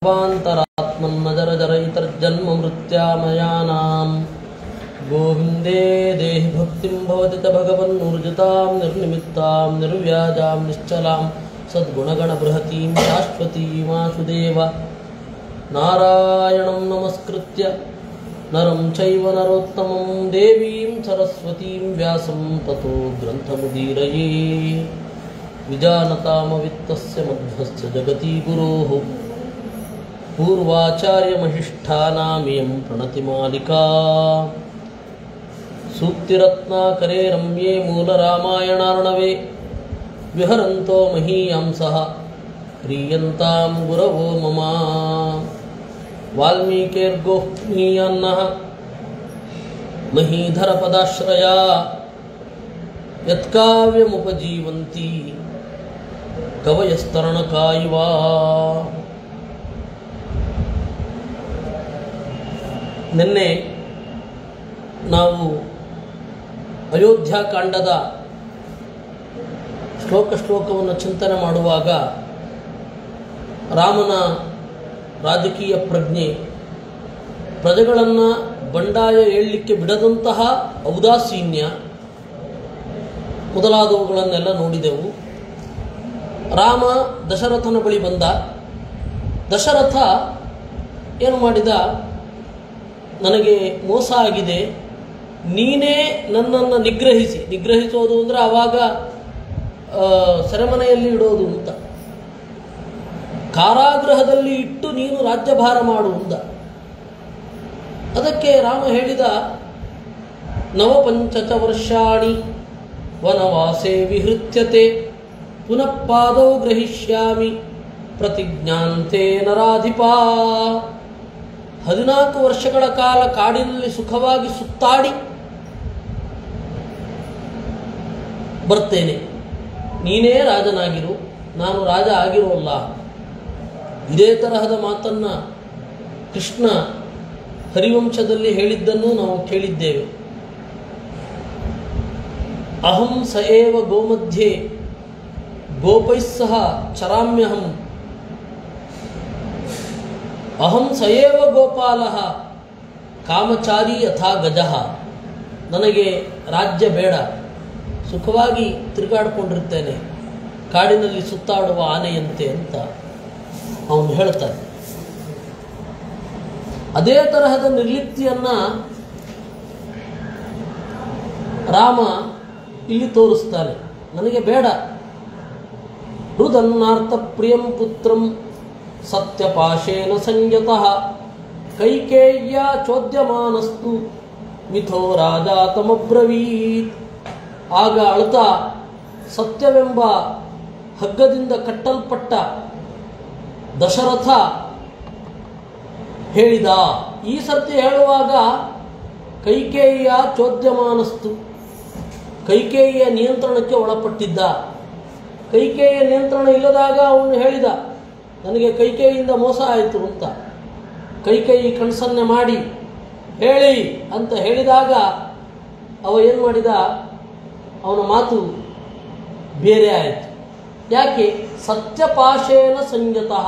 सर्वान्तरात्मन्नजरजरैतर्जन्ममृत्यामयानां गोविन्दे देहि भक्तिं भवति च भगवन्नुर्जितां निर्निमित्तां निर्व्याजां निश्चलां सद्गुणगणबृहतीं शाश्वतीमाशुदेव नारायणं नमस्कृत्य नरं चैव नरोत्तमं देवीं सरस्वतीं व्यासं ततो ग्रन्थमुदीरये विजानतामवित्तस्य मध्वस्य जगती गुरोः पूर्वाचार्यमहिष्ठानामियं प्रणतिमालिका सूक्तिरत्नाकरे रम्ये मूलरामायणार्णवे विहरन्तो महीयांसः ह्रीयन्तां गुरवो मम वाल्मीकेर्गोह्मीयान्नः महीधरपदाश्रया यत्काव्यमुपजीवन्ति कवयस्तरणका इव ನಿನ್ನೆ ನಾವು ಅಯೋಧ್ಯಾಕಾಂಡದ ಶ್ಲೋಕ ಶ್ಲೋಕವನ್ನು ಚಿಂತನೆ ಮಾಡುವಾಗ ರಾಮನ ರಾಜಕೀಯ ಪ್ರಜ್ಞೆ ಪ್ರಜೆಗಳನ್ನು ಬಂಡಾಯ ಏಳಲಿಕ್ಕೆ ಬಿಡದಂತಹ ಔದಾಸೀನ್ಯ ಮೊದಲಾದವುಗಳನ್ನೆಲ್ಲ ನೋಡಿದೆವು ರಾಮ ದಶರಥನ ಬಳಿ ಬಂದ ದಶರಥ ಏನು ಮಾಡಿದ ನನಗೆ ಮೋಸ ಆಗಿದೆ ನೀನೇ ನನ್ನನ್ನು ನಿಗ್ರಹಿಸಿ ನಿಗ್ರಹಿಸೋದು ಅಂದರೆ ಆವಾಗ ಆ, ಸೆರೆಮನೆಯಲ್ಲಿ ಇಡೋದು ಅಂತ ಕಾರಾಗೃಹದಲ್ಲಿ ಇಟ್ಟು ನೀನು ರಾಜ್ಯಭಾರ ಮಾಡು ಅಂದ ಅದಕ್ಕೆ ರಾಮ ಹೇಳಿದ ನವಪಂಚಚ ವರ್ಷಾಣಿ ವನವಾಸೆ ವಿಹೃತ್ಯತೆ ಪುನಃ ಪಾದೌ ಗ್ರಹಿಷ್ಯಾಮಿ ಪ್ರತಿಜ್ಞಾಂತೆ ನರಾಧಿಪ ಹದಿನಾಲ್ಕು ವರ್ಷಗಳ ಕಾಲ ಕಾಡಿನಲ್ಲಿ ಸುಖವಾಗಿ ಸುತ್ತಾಡಿ ಬರ್ತೇನೆ ನೀನೇ ರಾಜನಾಗಿರು ನಾನು ರಾಜ ಆಗಿರೋಲ್ಲ ಇದೇ ತರಹದ ಮಾತನ್ನ ಕೃಷ್ಣ ಹರಿವಂಶದಲ್ಲಿ ಹೇಳಿದ್ದನ್ನು ನಾವು ಕೇಳಿದ್ದೇವೆ ಅಹಂ ಸ ಏವ ಗೋಮಧ್ಯೆ ಗೋಪೈಃ ಸಹ ಚರಾಮ್ಯಹಂ ಅಹಂ ಸಯೇವ ಗೋಪಾಲ ಕಾಮಚಾರಿ ಯಥಾ ಗಜ ನನಗೆ ರಾಜ್ಯ ಬೇಡ ಸುಖವಾಗಿ ತಿರುಗಾಡಿಕೊಂಡಿರ್ತೇನೆ ಕಾಡಿನಲ್ಲಿ ಸುತ್ತಾಡುವ ಆನೆಯಂತೆ ಅಂತ ಅವನು ಹೇಳ್ತಾನೆ ಅದೇ ತರಹದ ನಿರ್ಲಿಪ್ತಿಯನ್ನ ರಾಮ ಇಲ್ಲಿ ತೋರಿಸ್ತಾನೆ ನನಗೆ ಬೇಡ ಹೃದನ್ನಾರ್ಥ ಪ್ರಿಯಂ ಪುತ್ರಂ ಸತ್ಯಪಾಶೇನ ಸಂಯತಃ ಕೈಕೇಯ್ಯ ಚೋದ್ಯಮಾನಸ್ತು ಮಿಥೋ ರಾಜ ತಮಬ್ರವೀತ್ ಆಗ ಅಳ್ತಾ ಸತ್ಯವೆಂಬ ಹಗ್ಗದಿಂದ ಕಟ್ಟಲ್ಪಟ್ಟ ದಶರಥ ಹೇಳಿದ ಈ ಸತ್ಯ ಹೇಳುವಾಗ ಕೈಕೇಯಿಯ ಚೋದ್ಯಮಾನಸ್ತು ಕೈಕೇಯಿಯ ನಿಯಂತ್ರಣಕ್ಕೆ ಒಳಪಟ್ಟಿದ್ದ ಕೈಕೇಯಿಯ ನಿಯಂತ್ರಣ ಇಲ್ಲದಾಗ ಅವನು ಹೇಳಿದ ನನಗೆ ಕೈಕೇಯಿಯಿಂದ ಮೋಸ ಆಯಿತು ಅಂತ ಕೈಕೇಯಿ ಕಣಸನ್ನೆ ಮಾಡಿ ಹೇಳಿ ಅಂತ ಹೇಳಿದಾಗ ಅವ ಏನು ಮಾಡಿದ ಅವನ ಮಾತು ಬೇರೆ ಆಯಿತು ಯಾಕೆ ಸತ್ಯಪಾಶೇನ ಸಂಯತಃ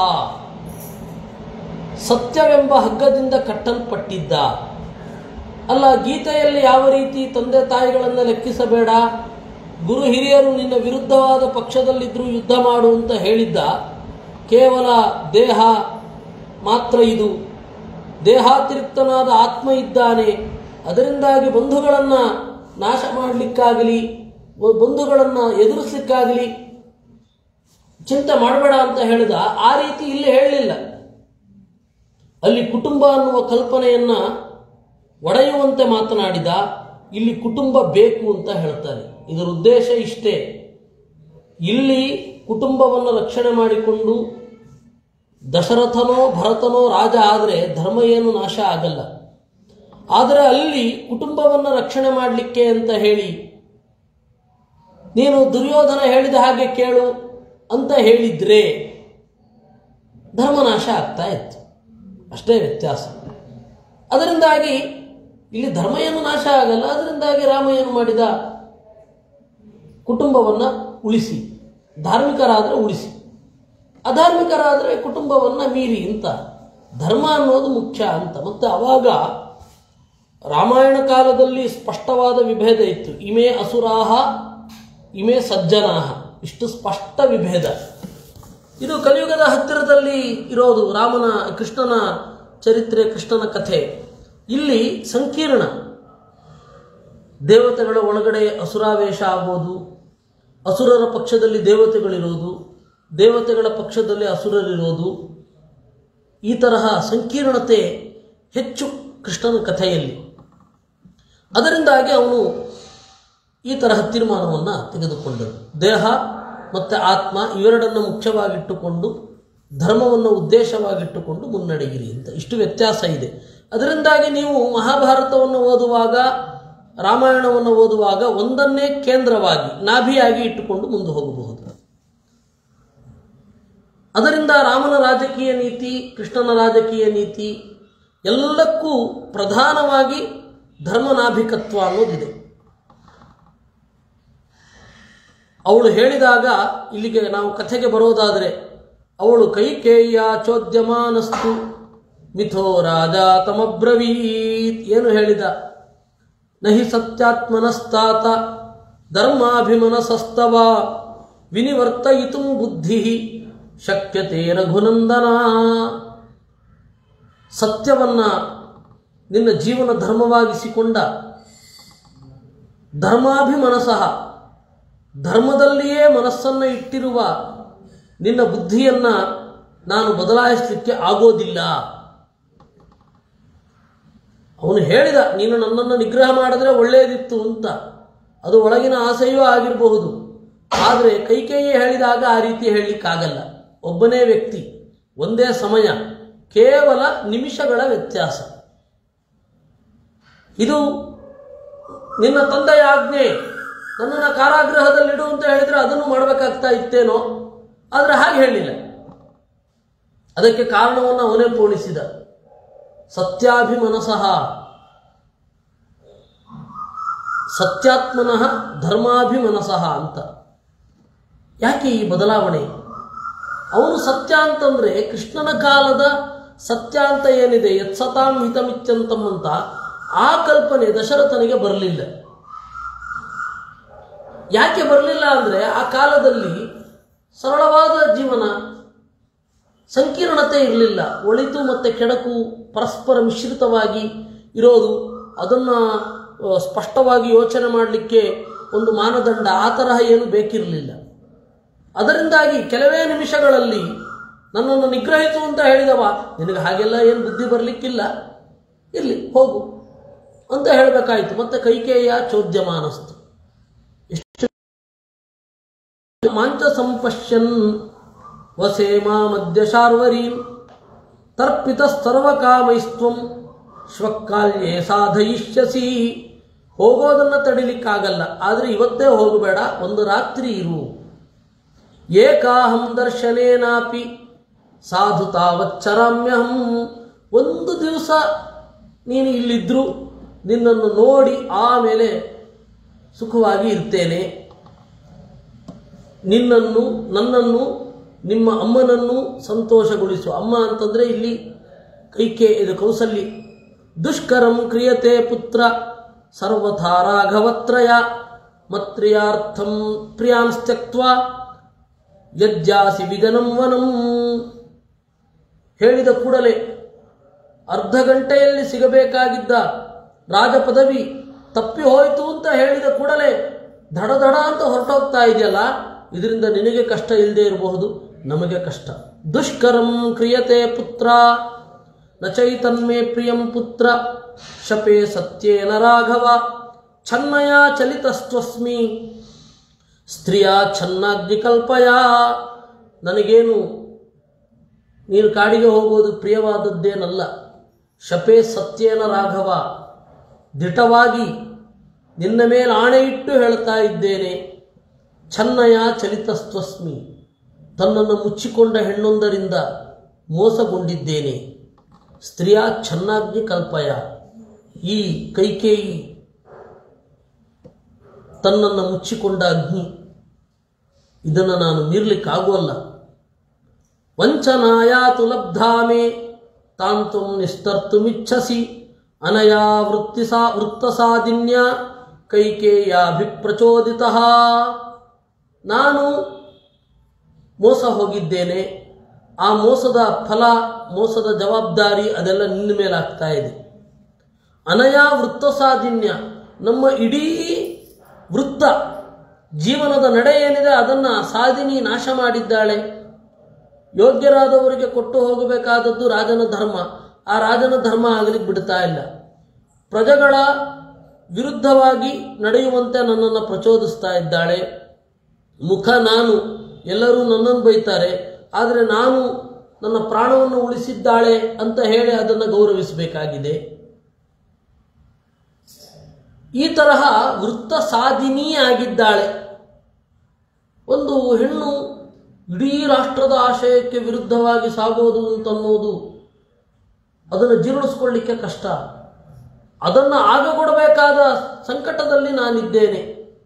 ಸತ್ಯವೆಂಬ ಹಗ್ಗದಿಂದ ಕಟ್ಟಲ್ಪಟ್ಟಿದ್ದ ಅಲ್ಲ ಗೀತೆಯಲ್ಲಿ ಯಾವ ರೀತಿ ತಂದೆ ತಾಯಿಗಳನ್ನು ಲೆಕ್ಕಿಸಬೇಡ ಗುರು ಹಿರಿಯರು ನಿನ್ನ ವಿರುದ್ಧವಾದ ಪಕ್ಷದಲ್ಲಿದ್ದರೂ ಯುದ್ಧ ಮಾಡು ಅಂತ ಹೇಳಿದ್ದ ಕೇವಲ ದೇಹ ಮಾತ್ರ ಇದು ದೇಹಾತಿರಿಕ್ತನಾದ ಆತ್ಮ ಇದ್ದಾನೆ ಅದರಿಂದಾಗಿ ಬಂಧುಗಳನ್ನು ನಾಶ ಮಾಡಲಿಕ್ಕಾಗಲಿ ಬಂಧುಗಳನ್ನು ಎದುರಿಸಲಿಕ್ಕಾಗಲಿ ಚಿಂತೆ ಮಾಡಬೇಡ ಅಂತ ಹೇಳಿದ ಆ ರೀತಿ ಇಲ್ಲಿ ಹೇಳಲಿಲ್ಲ ಅಲ್ಲಿ ಕುಟುಂಬ ಅನ್ನುವ ಕಲ್ಪನೆಯನ್ನ ಒಡೆಯುವಂತೆ ಮಾತನಾಡಿದ ಇಲ್ಲಿ ಕುಟುಂಬ ಬೇಕು ಅಂತ ಹೇಳ್ತಾನೆ ಇದರ ಉದ್ದೇಶ ಇಷ್ಟೇ ಇಲ್ಲಿ ಕುಟುಂಬವನ್ನು ರಕ್ಷಣೆ ಮಾಡಿಕೊಂಡು ದಶರಥನೋ ಭರತನೋ ರಾಜ ಆದರೆ ಧರ್ಮ ಏನು ನಾಶ ಆಗಲ್ಲ ಆದರೆ ಅಲ್ಲಿ ಕುಟುಂಬವನ್ನು ರಕ್ಷಣೆ ಮಾಡಲಿಕ್ಕೆ ಅಂತ ಹೇಳಿ ನೀನು ದುರ್ಯೋಧನ ಹೇಳಿದ ಹಾಗೆ ಕೇಳು ಅಂತ ಹೇಳಿದ್ರೆ ಧರ್ಮನಾಶ ಆಗ್ತಾ ಇತ್ತು ಅಷ್ಟೇ ವ್ಯತ್ಯಾಸ ಅದರಿಂದಾಗಿ ಇಲ್ಲಿ ಧರ್ಮ ಏನು ನಾಶ ಆಗಲ್ಲ ಅದರಿಂದಾಗಿ ರಾಮ ಏನು ಮಾಡಿದ ಕುಟುಂಬವನ್ನು ಉಳಿಸಿ ಧಾರ್ಮಿಕರಾದರೆ ಉಳಿಸಿ ಅಧಾರ್ಮಿಕರಾದರೆ ಕುಟುಂಬವನ್ನು ಮೀರಿ ಅಂತ ಧರ್ಮ ಅನ್ನೋದು ಮುಖ್ಯ ಅಂತ ಮತ್ತು ಅವಾಗ ರಾಮಾಯಣ ಕಾಲದಲ್ಲಿ ಸ್ಪಷ್ಟವಾದ ವಿಭೇದ ಇತ್ತು ಇಮೇ ಅಸುರಾಹ ಇಮೇ ಸಜ್ಜನಾಹ ಇಷ್ಟು ಸ್ಪಷ್ಟ ವಿಭೇದ ಇದು ಕಲಿಯುಗದ ಹತ್ತಿರದಲ್ಲಿ ಇರೋದು ರಾಮನ ಕೃಷ್ಣನ ಚರಿತ್ರೆ ಕೃಷ್ಣನ ಕಥೆ ಇಲ್ಲಿ ಸಂಕೀರ್ಣ ದೇವತೆಗಳ ಒಳಗಡೆ ಅಸುರಾವೇಶ ಆಗೋದು ಅಸುರರ ಪಕ್ಷದಲ್ಲಿ ದೇವತೆಗಳಿರೋದು ದೇವತೆಗಳ ಪಕ್ಷದಲ್ಲಿ ಅಸುರರಿರೋದು ಈ ತರಹ ಸಂಕೀರ್ಣತೆ ಹೆಚ್ಚು ಕೃಷ್ಣನ ಕಥೆಯಲ್ಲಿ ಅದರಿಂದಾಗಿ ಅವನು ಈ ತರಹ ತೀರ್ಮಾನವನ್ನು ತೆಗೆದುಕೊಂಡರು ದೇಹ ಮತ್ತು ಆತ್ಮ ಇವೆರಡನ್ನು ಮುಖ್ಯವಾಗಿಟ್ಟುಕೊಂಡು ಧರ್ಮವನ್ನು ಉದ್ದೇಶವಾಗಿಟ್ಟುಕೊಂಡು ಮುನ್ನಡೆಗಿರಿ ಅಂತ ಇಷ್ಟು ವ್ಯತ್ಯಾಸ ಇದೆ ಅದರಿಂದಾಗಿ ನೀವು ಮಹಾಭಾರತವನ್ನು ಓದುವಾಗ ರಾಮಾಯಣವನ್ನು ಓದುವಾಗ ಒಂದನ್ನೇ ಕೇಂದ್ರವಾಗಿ ನಾಭಿಯಾಗಿ ಇಟ್ಟುಕೊಂಡು ಮುಂದೆ ಹೋಗಬಹುದು ಅದರಿಂದ ರಾಮನ ರಾಜಕೀಯ ನೀತಿ ಕೃಷ್ಣನ ರಾಜಕೀಯ ನೀತಿ ಎಲ್ಲಕ್ಕೂ ಪ್ರಧಾನವಾಗಿ ಧರ್ಮನಾಭಿಕತ್ವ ಅನ್ನೋದಿದೆ ಅವಳು ಹೇಳಿದಾಗ ಇಲ್ಲಿಗೆ ನಾವು ಕಥೆಗೆ ಬರೋದಾದರೆ ಅವಳು ಕೈಕೇಯ ಚೋದ್ಯಮಾನಸ್ತು ಮಿಥೋ ರಾಜ ತಮಬ್ರವೀತ್ ಏನು ಹೇಳಿದ ನಹಿ ಸತ್ಯಾತ್ಮನಸ್ತಾತ ಧರ್ಮಾಭಿಮನಸಸ್ತವ ವಿನಿವರ್ತಯಿತು ಬುದ್ಧಿ ಶಕ್ಯತೆ ರಘುನಂದನ ಸತ್ಯವನ್ನ ನಿನ್ನ ಜೀವನ ಧರ್ಮವಾಗಿಸಿಕೊಂಡ ಧರ್ಮಾಭಿಮನಸಃ ಧರ್ಮದಲ್ಲಿಯೇ ಮನಸ್ಸನ್ನು ಇಟ್ಟಿರುವ ನಿನ್ನ ಬುದ್ಧಿಯನ್ನ ನಾನು ಬದಲಾಯಿಸಲಿಕ್ಕೆ ಆಗೋದಿಲ್ಲ ಅವನು ಹೇಳಿದ ನೀನು ನನ್ನನ್ನು ನಿಗ್ರಹ ಮಾಡಿದ್ರೆ ಒಳ್ಳೆಯದಿತ್ತು ಅಂತ ಅದು ಒಳಗಿನ ಆಸೆಯೂ ಆಗಿರಬಹುದು ಆದರೆ ಕೈಕೇಯಿ ಹೇಳಿದಾಗ ಆ ರೀತಿ ಹೇಳಲಿಕ್ಕಾಗಲ್ಲ ಒಬ್ಬನೇ ವ್ಯಕ್ತಿ ಒಂದೇ ಸಮಯ ಕೇವಲ ನಿಮಿಷಗಳ ವ್ಯತ್ಯಾಸ ಇದು ನಿನ್ನ ತಂದೆಯ ಆಜ್ಞೆ ನನ್ನನ್ನು ಕಾರಾಗೃಹದಲ್ಲಿಡು ಅಂತ ಹೇಳಿದ್ರೆ ಅದನ್ನು ಮಾಡಬೇಕಾಗ್ತಾ ಇತ್ತೇನೋ ಆದರೆ ಹಾಗೆ ಹೇಳಿಲ್ಲ ಅದಕ್ಕೆ ಕಾರಣವನ್ನು ಅವನೇ ಪೂರ್ಣಿಸಿದ ಸತ್ಯಾಭಿಮನಸಃ ಸತ್ಯಾತ್ಮನಃ ಧರ್ಮಾಭಿಮನಸಃ ಅಂತ ಯಾಕೆ ಈ ಬದಲಾವಣೆ ಅವನು ಸತ್ಯ ಅಂತಂದ್ರೆ ಕೃಷ್ಣನ ಕಾಲದ ಸತ್ಯ ಅಂತ ಏನಿದೆ ಯತ್ಸತಾಂ ಹಿತಮಿತ್ಯಂತಂ ಅಂತ ಆ ಕಲ್ಪನೆ ದಶರಥನಿಗೆ ಬರಲಿಲ್ಲ ಯಾಕೆ ಬರಲಿಲ್ಲ ಅಂದರೆ ಆ ಕಾಲದಲ್ಲಿ ಸರಳವಾದ ಜೀವನ ಸಂಕೀರ್ಣತೆ ಇರಲಿಲ್ಲ ಒಳಿತು ಮತ್ತು ಕೆಡಕು ಪರಸ್ಪರ ಮಿಶ್ರಿತವಾಗಿ ಇರೋದು ಅದನ್ನು ಸ್ಪಷ್ಟವಾಗಿ ಯೋಚನೆ ಮಾಡಲಿಕ್ಕೆ ಒಂದು ಮಾನದಂಡ ಆ ತರಹ ಏನು ಬೇಕಿರಲಿಲ್ಲ ಅದರಿಂದಾಗಿ ಕೆಲವೇ ನಿಮಿಷಗಳಲ್ಲಿ ನನ್ನನ್ನು ನಿಗ್ರಹಿಸು ಅಂತ ಹೇಳಿದವ ನಿನಗೆ ಹಾಗೆಲ್ಲ ಏನು ಬುದ್ಧಿ ಬರಲಿಕ್ಕಿಲ್ಲ ಇರಲಿ ಹೋಗು ಅಂತ ಹೇಳಬೇಕಾಯಿತು ಮತ್ತೆ ಕೈಕೇಯ ಚೋದ್ಯಮಾನಸ್ತು ಎಷ್ಟು ಮಾಂಚ ಸಂಪಶ್ಯನ್ ವಸೇಮಾ ಮಧ್ಯ ಶಾರ್ವರೀಂ ತರ್ಪಿತ ಸರ್ವಕಾಮೈಸ್ತ್ವಂ ಶ್ವಕ್ಕಾಲ್ಯೇ ಸಾಧಯಿಷ್ಯಸಿ ಹೋಗೋದನ್ನು ತಡಿಲಿಕ್ಕಾಗಲ್ಲ ಆದರೆ ಇವತ್ತೇ ಹೋಗಬೇಡ ಒಂದು ರಾತ್ರಿ ಇರು ಏಕಾಹಂ ದರ್ಶನೇನಾಪಿ ಸಾಧು ತಾವಚ್ಚರಾಮ್ಯಹಂ ಒಂದು ದಿವಸ ನೀನು ಇಲ್ಲಿದ್ರು ನಿನ್ನನ್ನು ನೋಡಿ ಆಮೇಲೆ ಸುಖವಾಗಿ ಇರ್ತೇನೆ ನಿನ್ನನ್ನು ನನ್ನನ್ನು ನಿಮ್ಮ ಅಮ್ಮನನ್ನು ಸಂತೋಷಗೊಳಿಸು ಅಮ್ಮ ಅಂತಂದರೆ ಇಲ್ಲಿ ಕೈಕೆ ಇದು ಕೌಸಲ್ಯ ದುಷ್ಕರಂ ಕ್ರಿಯತೆ ಪುತ್ರ ಸರ್ವಥಾ ರಾಘವತ್ರಯ ಮತ್ರಿಯಾರ್ಥಂ ಪ್ರಿಯಾಂಸ್ತ್ಯಕ್ವ ಯಜ್ಜಾಸಿ ವಿಗನಂ ವನಂ ಹೇಳಿದ ಕೂಡಲೇ ಅರ್ಧ ಗಂಟೆಯಲ್ಲಿ ಸಿಗಬೇಕಾಗಿದ್ದ ರಾಜ ಪದವಿ ತಪ್ಪಿ ಹೋಯಿತು ಅಂತ ಹೇಳಿದ ಕೂಡಲೇ ದಡ ದಡ ಅಂತ ಹೊರಟೋಗ್ತಾ ಇದೆಯಲ್ಲ ಇದರಿಂದ ನಿನಗೆ ಕಷ್ಟ ಇಲ್ಲದೆ ಇರಬಹುದು ನಮಗೆ ಕಷ್ಟ ದುಷ್ಕರಂ ಕ್ರಿಯತೆ ಪುತ್ರ ನ ಚೈತನ್ಮೇ ಪ್ರಿಯಂ ಪುತ್ರ ಶಪೇ ಸತ್ಯೇನ ರಾಘವ ಛನ್ನಯ ಚಲಿತಸ್ತ್ವಸ್ಮಿ ಸ್ತ್ರೀಯ ಚೆನ್ನಾಗ್ನಿ ಕಲ್ಪಯ ನನಗೇನು ನೀನು ಕಾಡಿಗೆ ಹೋಗೋದು ಪ್ರಿಯವಾದದ್ದೇನಲ್ಲ ಶಪೇ ಸತ್ಯೇನ ರಾಘವ ದಿಟವಾಗಿ ನಿನ್ನ ಮೇಲೆ ಆಣೆ ಇಟ್ಟು ಹೇಳ್ತಾ ಇದ್ದೇನೆ ಛನ್ನಯ ಚಲಿತಸ್ತ್ವಸ್ಮಿ ತನ್ನನ್ನು ಮುಚ್ಚಿಕೊಂಡ ಹೆಣ್ಣೊಂದರಿಂದ ಮೋಸಗೊಂಡಿದ್ದೇನೆ ಸ್ತ್ರೀಯ ಚೆನ್ನಾಗ್ನಿ ಕಲ್ಪಯ ಈ ಕೈಕೇಯಿ ತನ್ನನ್ನು ಮುಚ್ಚಿಕೊಂಡ ಅಗ್ನಿ ಇದನ್ನು ನಾನು ಮೀರ್ಲಿಕ್ಕಾಗೋಲ್ಲ ವಂಚನಾಯಾತು ಲಬ್ಧಾಮೆ ತಾಂತು ನಿಸ್ತರ್ತುಮಿಚ್ಛಸಿ ಅನಯಾ ವೃತ್ತಿಸಾ ವೃತ್ತಸಾದಿನ್ಯ ಕೈಕೇಯಾಭಿಪ್ರಚೋದಿತ ನಾನು ಮೋಸ ಹೋಗಿದ್ದೇನೆ ಆ ಮೋಸದ ಫಲ ಮೋಸದ ಜವಾಬ್ದಾರಿ ಅದೆಲ್ಲ ನಿನ್ನ ಮೇಲೆ ಆಗ್ತಾ ಇದೆ ಅನಯ ವೃತ್ತಸಾದಿನ್ಯ ನಮ್ಮ ಇಡೀ ವೃತ್ತ ಜೀವನದ ನಡೆ ಏನಿದೆ ಅದನ್ನು ಸಾಧಿನಿ ನಾಶ ಮಾಡಿದ್ದಾಳೆ ಯೋಗ್ಯರಾದವರಿಗೆ ಕೊಟ್ಟು ಹೋಗಬೇಕಾದದ್ದು ರಾಜನ ಧರ್ಮ ಆ ರಾಜನ ಧರ್ಮ ಆಗಲಿಕ್ಕೆ ಬಿಡ್ತಾ ಇಲ್ಲ ಪ್ರಜೆಗಳ ವಿರುದ್ಧವಾಗಿ ನಡೆಯುವಂತೆ ನನ್ನನ್ನು ಪ್ರಚೋದಿಸ್ತಾ ಇದ್ದಾಳೆ ಮುಖ ನಾನು ಎಲ್ಲರೂ ನನ್ನನ್ನು ಬೈತಾರೆ ಆದರೆ ನಾನು ನನ್ನ ಪ್ರಾಣವನ್ನು ಉಳಿಸಿದ್ದಾಳೆ ಅಂತ ಹೇಳಿ ಅದನ್ನು ಗೌರವಿಸಬೇಕಾಗಿದೆ ಈ ತರಹ ವೃತ್ತ ಸಾಧಿನಿ ಆಗಿದ್ದಾಳೆ ಒಂದು ಹೆಣ್ಣು ಇಡೀ ರಾಷ್ಟ್ರದ ಆಶಯಕ್ಕೆ ವಿರುದ್ಧವಾಗಿ ಸಾಗೋದು ಅಂತನ್ನೋದು ಅದನ್ನು ಜೀರ್ಣಿಸ್ಕೊಳ್ಳಿಕ್ಕೆ ಕಷ್ಟ ಅದನ್ನು ಆಗಕೊಡಬೇಕಾದ ಸಂಕಟದಲ್ಲಿ ನಾನಿದ್ದೇನೆ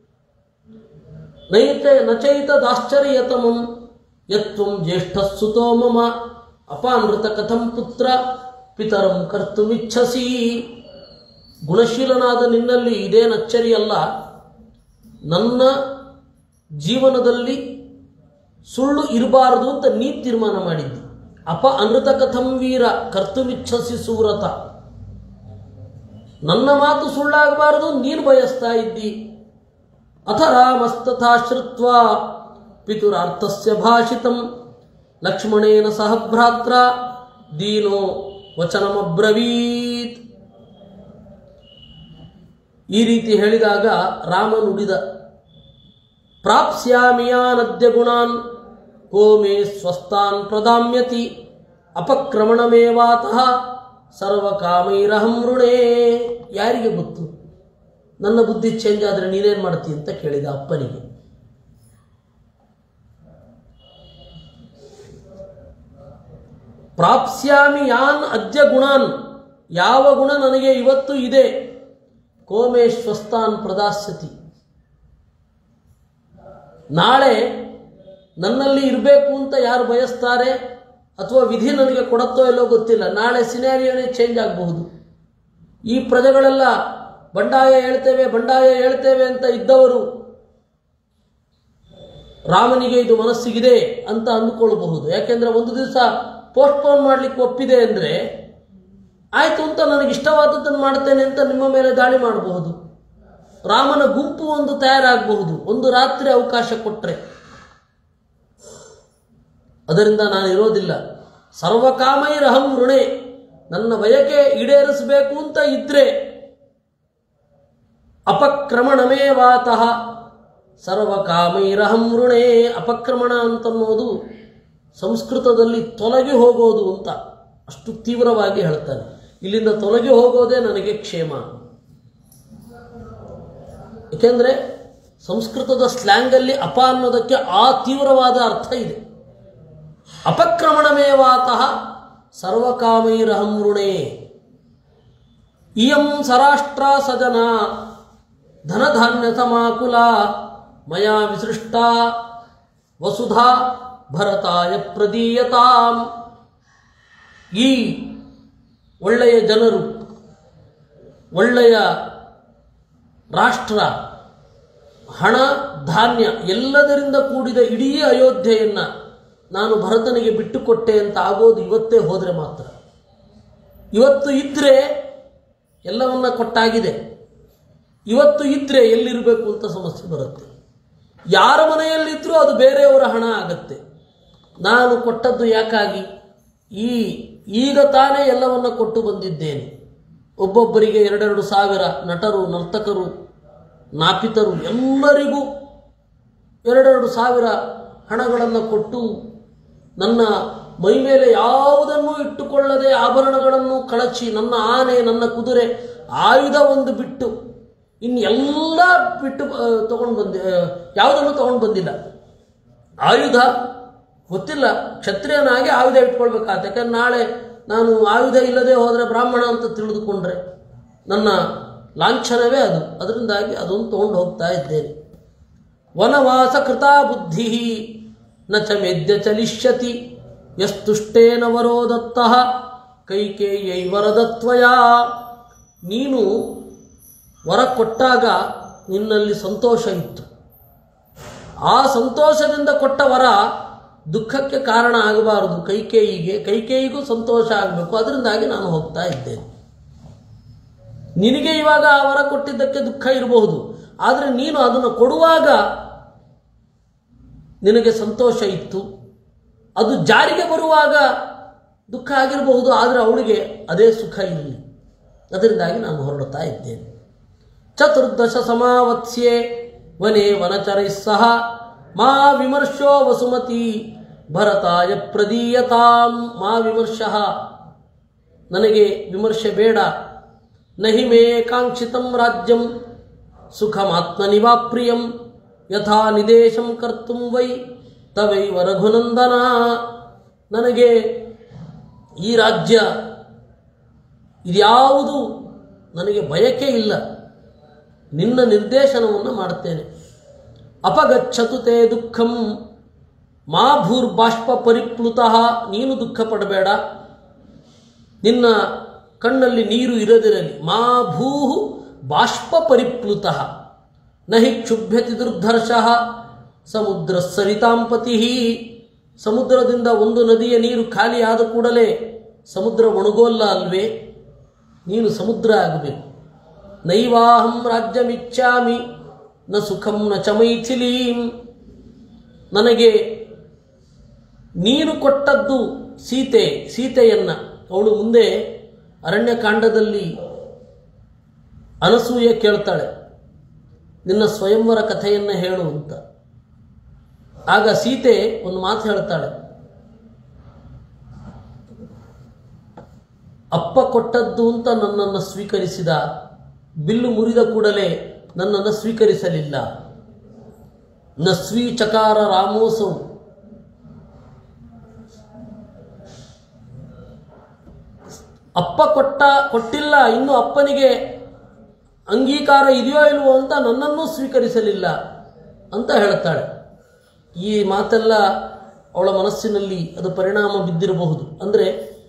ನೈತೆ ನಚೈತ ದಾಶ್ಚರ್ಯತಮಂ ಯತ್ವಂ ಜ್ಯೇಷ್ಠ ಸುತೋ ಮಮ ಅಪಾನೃತ ಕಥಂ ಪುತ್ರ ಪಿತರಂ ಕರ್ತುಮಿಚ್ಛಸಿ ಗುಣಶೀಲನಾದ ನಿನ್ನಲ್ಲಿ ಇದೇನು ಅಚ್ಚರಿಯಲ್ಲ ನನ್ನ ಜೀವನದಲ್ಲಿ ಸುಳ್ಳು ಇರಬಾರದು ಅಂತ ನೀ ತೀರ್ಮಾನ ಮಾಡಿದ್ದಿ ಅಪ ಅನೃತ ಕಥಂ ವೀರ ಕರ್ತುಮಿಚ್ಛಸಿ ಸುವ್ರತ ನನ್ನ ಮಾತು ಸುಳ್ಳಾಗಬಾರದು ನೀನು ಬಯಸ್ತಾ ಇದ್ದಿ ಅಥ ರಾಮಸ್ತಥಾ ಶ್ರುತ್ವ ಪಿತುರಾರ್ಥಸ್ಯ ಭಾಷಿತಂ ಲಕ್ಷ್ಮಣೇನ ಸಹ ಭ್ರಾತ್ರ ದೀನೋ ವಚನಮಬ್ರವೀತ್ ಈ ರೀತಿ ಹೇಳಿದಾಗ ರಾಮ ನುಡಿದ ಪ್ರಾಪ್ಸ್ಯಾಮಿಯಾನದ್ಯ ಗುಣಾನ್ ಕೋ ಮೇ ಸ್ವಸ್ತಾನ್ ಪ್ರದಾಮ್ಯತಿ ಅಪಕ್ರಮಣಮೇವಾತಃ ಸರ್ವಕಾಮೈರಹಂ ಋಣೇ ಯಾರಿಗೆ ಗೊತ್ತು ನನ್ನ ಬುದ್ಧಿ ಚೇಂಜ್ ಆದರೆ ನೀನೇನು ಮಾಡ್ತಿ ಅಂತ ಕೇಳಿದ ಅಪ್ಪನಿಗೆ ಪ್ರಾಪ್ಸ್ಯಾಮಿ ಯಾನ್ ಅದ್ಯ ಗುಣಾನ್ ಯಾವ ಗುಣ ನನಗೆ ಇವತ್ತು ಇದೆ ಕೋಮೇ ಸ್ವಸ್ತಾನ್ ಪ್ರದಾಸ್ಯತಿ ನಾಳೆ ನನ್ನಲ್ಲಿ ಇರಬೇಕು ಅಂತ ಯಾರು ಬಯಸ್ತಾರೆ ಅಥವಾ ವಿಧಿ ನನಗೆ ಕೊಡುತ್ತೋ ಇಲ್ಲೋ ಗೊತ್ತಿಲ್ಲ ನಾಳೆ ಸಿನಾರಿಯೋನೇ ಚೇಂಜ್ ಆಗಬಹುದು ಈ ಪ್ರಜೆಗಳೆಲ್ಲ ಬಂಡಾಯ ಹೇಳ್ತೇವೆ ಬಂಡಾಯ ಹೇಳ್ತೇವೆ ಅಂತ ಇದ್ದವರು ರಾಮನಿಗೆ ಇದು ಮನಸ್ಸಿಗಿದೆ ಅಂತ ಅಂದುಕೊಳ್ಳಬಹುದು ಯಾಕೆಂದ್ರೆ ಒಂದು ದಿವಸ ಪೋಸ್ಟ್ಪೋನ್ ಮಾಡಲಿಕ್ಕೆ ಒಪ್ಪಿದೆ ಅಂದರೆ ಆಯ್ತು ಅಂತ ನನಗೆ ಇಷ್ಟವಾದದ್ದನ್ನು ಮಾಡ್ತೇನೆ ಅಂತ ನಿಮ್ಮ ಮೇಲೆ ದಾಳಿ ಮಾಡಬಹುದು ರಾಮನ ಗುಂಪು ಒಂದು ತಯಾರಾಗಬಹುದು ಒಂದು ರಾತ್ರಿ ಅವಕಾಶ ಕೊಟ್ಟರೆ ಅದರಿಂದ ನಾನು ಇರೋದಿಲ್ಲ ಸರ್ವಕಾಮೈರಹಂ ಋಣೆ ನನ್ನ ಬಯಕೆ ಈಡೇರಿಸಬೇಕು ಅಂತ ಇದ್ರೆ ಅಪಕ್ರಮಣಮೇವಾತಃ ಸರ್ವಕಾಮೈರಹಂ ಋಣೆ ಅಪಕ್ರಮಣ ಅಂತನ್ನೋದು ಸಂಸ್ಕೃತದಲ್ಲಿ ತೊಲಗಿ ಹೋಗೋದು ಅಂತ ಅಷ್ಟು ತೀವ್ರವಾಗಿ ಹೇಳ್ತಾನೆ ಇಲ್ಲಿಂದ ತೊಲಗಿ ಹೋಗೋದೇ ನನಗೆ ಕ್ಷೇಮ ಏಕೆಂದರೆ ಸಂಸ್ಕೃತದ ಸ್ಲ್ಯಾಂಗಲ್ಲಿ ಅಪ ಅನ್ನೋದಕ್ಕೆ ಆ ತೀವ್ರವಾದ ಅರ್ಥ ಇದೆ ಅಪಕ್ರಮಣಮೇವಾತಃ ಸರ್ವಕಾಮೈರಹಂ ಋಣೆ ಇಯಂ ಸರಾಷ್ಟ್ರ ಸಜನ ಧನಧಾನ್ಯ ಸಮಾಕುಲ ಮಯಾ ವಿಸೃಷ್ಟ ವಸುಧಾ ಭರತಾಯ ಪ್ರದೀಯತಾಂ ಈ ಒಳ್ಳೆಯ ಜನರು ಒಳ್ಳೆಯ ರಾಷ್ಟ್ರ ಹಣ ಧಾನ್ಯ ಎಲ್ಲದರಿಂದ ಕೂಡಿದ ಇಡೀ ಅಯೋಧ್ಯೆಯನ್ನು ನಾನು ಭರತನಿಗೆ ಬಿಟ್ಟುಕೊಟ್ಟೆ ಅಂತ ಆಗೋದು ಇವತ್ತೇ ಹೋದರೆ ಮಾತ್ರ ಇವತ್ತು ಇದ್ದರೆ ಎಲ್ಲವನ್ನ ಕೊಟ್ಟಾಗಿದೆ ಇವತ್ತು ಇದ್ದರೆ ಎಲ್ಲಿರಬೇಕು ಅಂತ ಸಮಸ್ಯೆ ಬರುತ್ತೆ ಯಾರ ಮನೆಯಲ್ಲಿದ್ದರೂ ಅದು ಬೇರೆಯವರ ಹಣ ಆಗತ್ತೆ ನಾನು ಕೊಟ್ಟದ್ದು ಯಾಕಾಗಿ ಈ ಈಗ ತಾನೇ ಎಲ್ಲವನ್ನ ಕೊಟ್ಟು ಬಂದಿದ್ದೇನೆ ಒಬ್ಬೊಬ್ಬರಿಗೆ ಎರಡೆರಡು ಸಾವಿರ ನಟರು ನರ್ತಕರು ನಾಪಿತರು ಎಲ್ಲರಿಗೂ ಎರಡೆರಡು ಸಾವಿರ ಹಣಗಳನ್ನು ಕೊಟ್ಟು ನನ್ನ ಮೈ ಮೇಲೆ ಯಾವುದನ್ನೂ ಇಟ್ಟುಕೊಳ್ಳದೆ ಆಭರಣಗಳನ್ನು ಕಳಚಿ ನನ್ನ ಆನೆ ನನ್ನ ಕುದುರೆ ಆಯುಧ ಒಂದು ಬಿಟ್ಟು ಇನ್ನೆಲ್ಲ ಬಿಟ್ಟು ತಗೊಂಡು ಬಂದಿ ಯಾವುದನ್ನು ತಗೊಂಡು ಬಂದಿಲ್ಲ ಆಯುಧ ಗೊತ್ತಿಲ್ಲ ಕ್ಷತ್ರಿಯನಾಗಿ ಆಯುಧ ಇಟ್ಕೊಳ್ಬೇಕಾದ ಯಾಕಂದ್ರೆ ನಾಳೆ ನಾನು ಆಯುಧ ಇಲ್ಲದೆ ಹೋದರೆ ಬ್ರಾಹ್ಮಣ ಅಂತ ತಿಳಿದುಕೊಂಡ್ರೆ ನನ್ನ ಲಾಂಛನವೇ ಅದು ಅದರಿಂದಾಗಿ ಅದನ್ನು ತೊಗೊಂಡು ಹೋಗ್ತಾ ಇದ್ದೇನೆ ವನವಾಸ ಕೃತಾ ಬುದ್ಧಿ ನ ಚ ಮೇದ್ಯ ಚಲಿಷ್ಯತಿ ಯಸ್ತುಷ್ಟೇನ ವರೋ ದತ್ತಃ ಕೈಕೇಯೈವರದತ್ವಯ ನೀನು ವರ ಕೊಟ್ಟಾಗ ನಿನ್ನಲ್ಲಿ ಸಂತೋಷ ಇತ್ತು ಆ ಸಂತೋಷದಿಂದ ಕೊಟ್ಟ ವರ ದುಃಖಕ್ಕೆ ಕಾರಣ ಆಗಬಾರದು ಕೈಕೇಯಿಗೆ ಕೈಕೇಯಿಗೂ ಸಂತೋಷ ಆಗಬೇಕು ಅದರಿಂದಾಗಿ ನಾನು ಹೋಗ್ತಾ ಇದ್ದೇನೆ ನಿನಗೆ ಇವಾಗ ಆ ವರ ಕೊಟ್ಟಿದ್ದಕ್ಕೆ ದುಃಖ ಇರಬಹುದು ಆದರೆ ನೀನು ಅದನ್ನು ಕೊಡುವಾಗ ನಿನಗೆ ಸಂತೋಷ ಇತ್ತು ಅದು ಜಾರಿಗೆ ಬರುವಾಗ ದುಃಖ ಆಗಿರಬಹುದು ಆದರೆ ಅವಳಿಗೆ ಅದೇ ಸುಖ ಇಲ್ಲಿ ಅದರಿಂದಾಗಿ ನಾನು ಹೊರಡುತ್ತಾ ಇದ್ದೇನೆ ಚತುರ್ದಶ ಸಮಾವತ್ಸ್ಯೆ ವನೆ ವನಚರೈಃ ಸಹ ಮಾ ವಿಮರ್ಶೋ ವಸುಮತಿ ಭರತಾಯ ಪ್ರದೀಯತಾಂ ಮಾ ವಿಮರ್ಶಃ ನನಗೆ ವಿಮರ್ಶೆ ಬೇಡ ನಹಿ ಮೇ ಕಾಂಕ್ಷಿತಂ ರಾಜ್ಯಂ ಸುಖಮಾತ್ಮನಿವಾ ಪ್ರಿಯಂ ಯಥಾ ನಿದೇಶಂ ಕರ್ತುಂ ವೈ ತವೈವ ರಘುನಂದನ ನನಗೆ ಈ ರಾಜ್ಯ ಇದ್ಯಾವುದು ನನಗೆ ಬಯಕೆ ಇಲ್ಲ ನಿನ್ನ ನಿರ್ದೇಶನವನ್ನು ಮಾಡುತ್ತೇನೆ ಅಪಗಚ್ಚತು ತೇ ದುಃಖಂ ಮಾ ಭೂರ್ಬಾಷ್ಪ ಪರಿಪ್ಲುತಃ ನೀನು ದುಃಖ ಪಡಬೇಡ ನಿನ್ನ ಕಣ್ಣಲ್ಲಿ ನೀರು ಇರದಿರಲಿ ಮಾ ಭೂ ಬಾಷ್ಪ ಪರಿಪ್ಲುತಃ ನಹಿ ಕ್ಷುಭ್ಯತಿ ದುರ್ಧರ್ಷಃ ಸಮುದ್ರ ಸರಿತಾಂಪತಿ ಸಮುದ್ರದಿಂದ ಒಂದು ನದಿಯ ನೀರು ಖಾಲಿ ಆದ ಕೂಡಲೇ ಸಮುದ್ರ ಒಣಗೋಲ್ಲ ಅಲ್ವೇ ನೀನು ಸಮುದ್ರ ಆಗಬೇಕು ನೈವಾಹಂ ರಾಜ್ಯಮಿಚ್ಛಾಮಿ ನ ಸುಖಂ ನ ಚ ಮೈಥಿಲೀಂ ನನಗೆ ನೀನು ಕೊಟ್ಟದ್ದು ಸೀತೆ ಸೀತೆಯನ್ನ ಅವಳು ಮುಂದೆ ಅರಣ್ಯಕಾಂಡದಲ್ಲಿ ಅನಸೂಯ ಕೇಳ್ತಾಳೆ ನಿನ್ನ ಸ್ವಯಂವರ ಕಥೆಯನ್ನು ಹೇಳು ಅಂತ ಆಗ ಸೀತೆ ಒಂದು ಮಾತು ಹೇಳ್ತಾಳೆ ಅಪ್ಪ ಕೊಟ್ಟದ್ದು ಅಂತ ನನ್ನನ್ನು ಸ್ವೀಕರಿಸಿದ ಬಿಲ್ಲು ಮುರಿದ ಕೂಡಲೇ ನನ್ನನ್ನು ಸ್ವೀಕರಿಸಲಿಲ್ಲ ನ ಸ್ವೀಚಕಾರ ರಾಮೋಸೌ ಅಪ್ಪ ಕೊಟ್ಟ ಕೊಟ್ಟಿಲ್ಲ ಇನ್ನು ಅಪ್ಪನಿಗೆ ಅಂಗೀಕಾರ ಇದೆಯೋ ಇಲ್ವೋ ಅಂತ ನನ್ನನ್ನೂ ಸ್ವೀಕರಿಸಲಿಲ್ಲ ಅಂತ ಹೇಳ್ತಾಳೆ ಈ ಮಾತೆಲ್ಲ ಅವಳ ಮನಸ್ಸಿನಲ್ಲಿ ಅದು ಪರಿಣಾಮ ಬಿದ್ದಿರಬಹುದು ಅಂದರೆ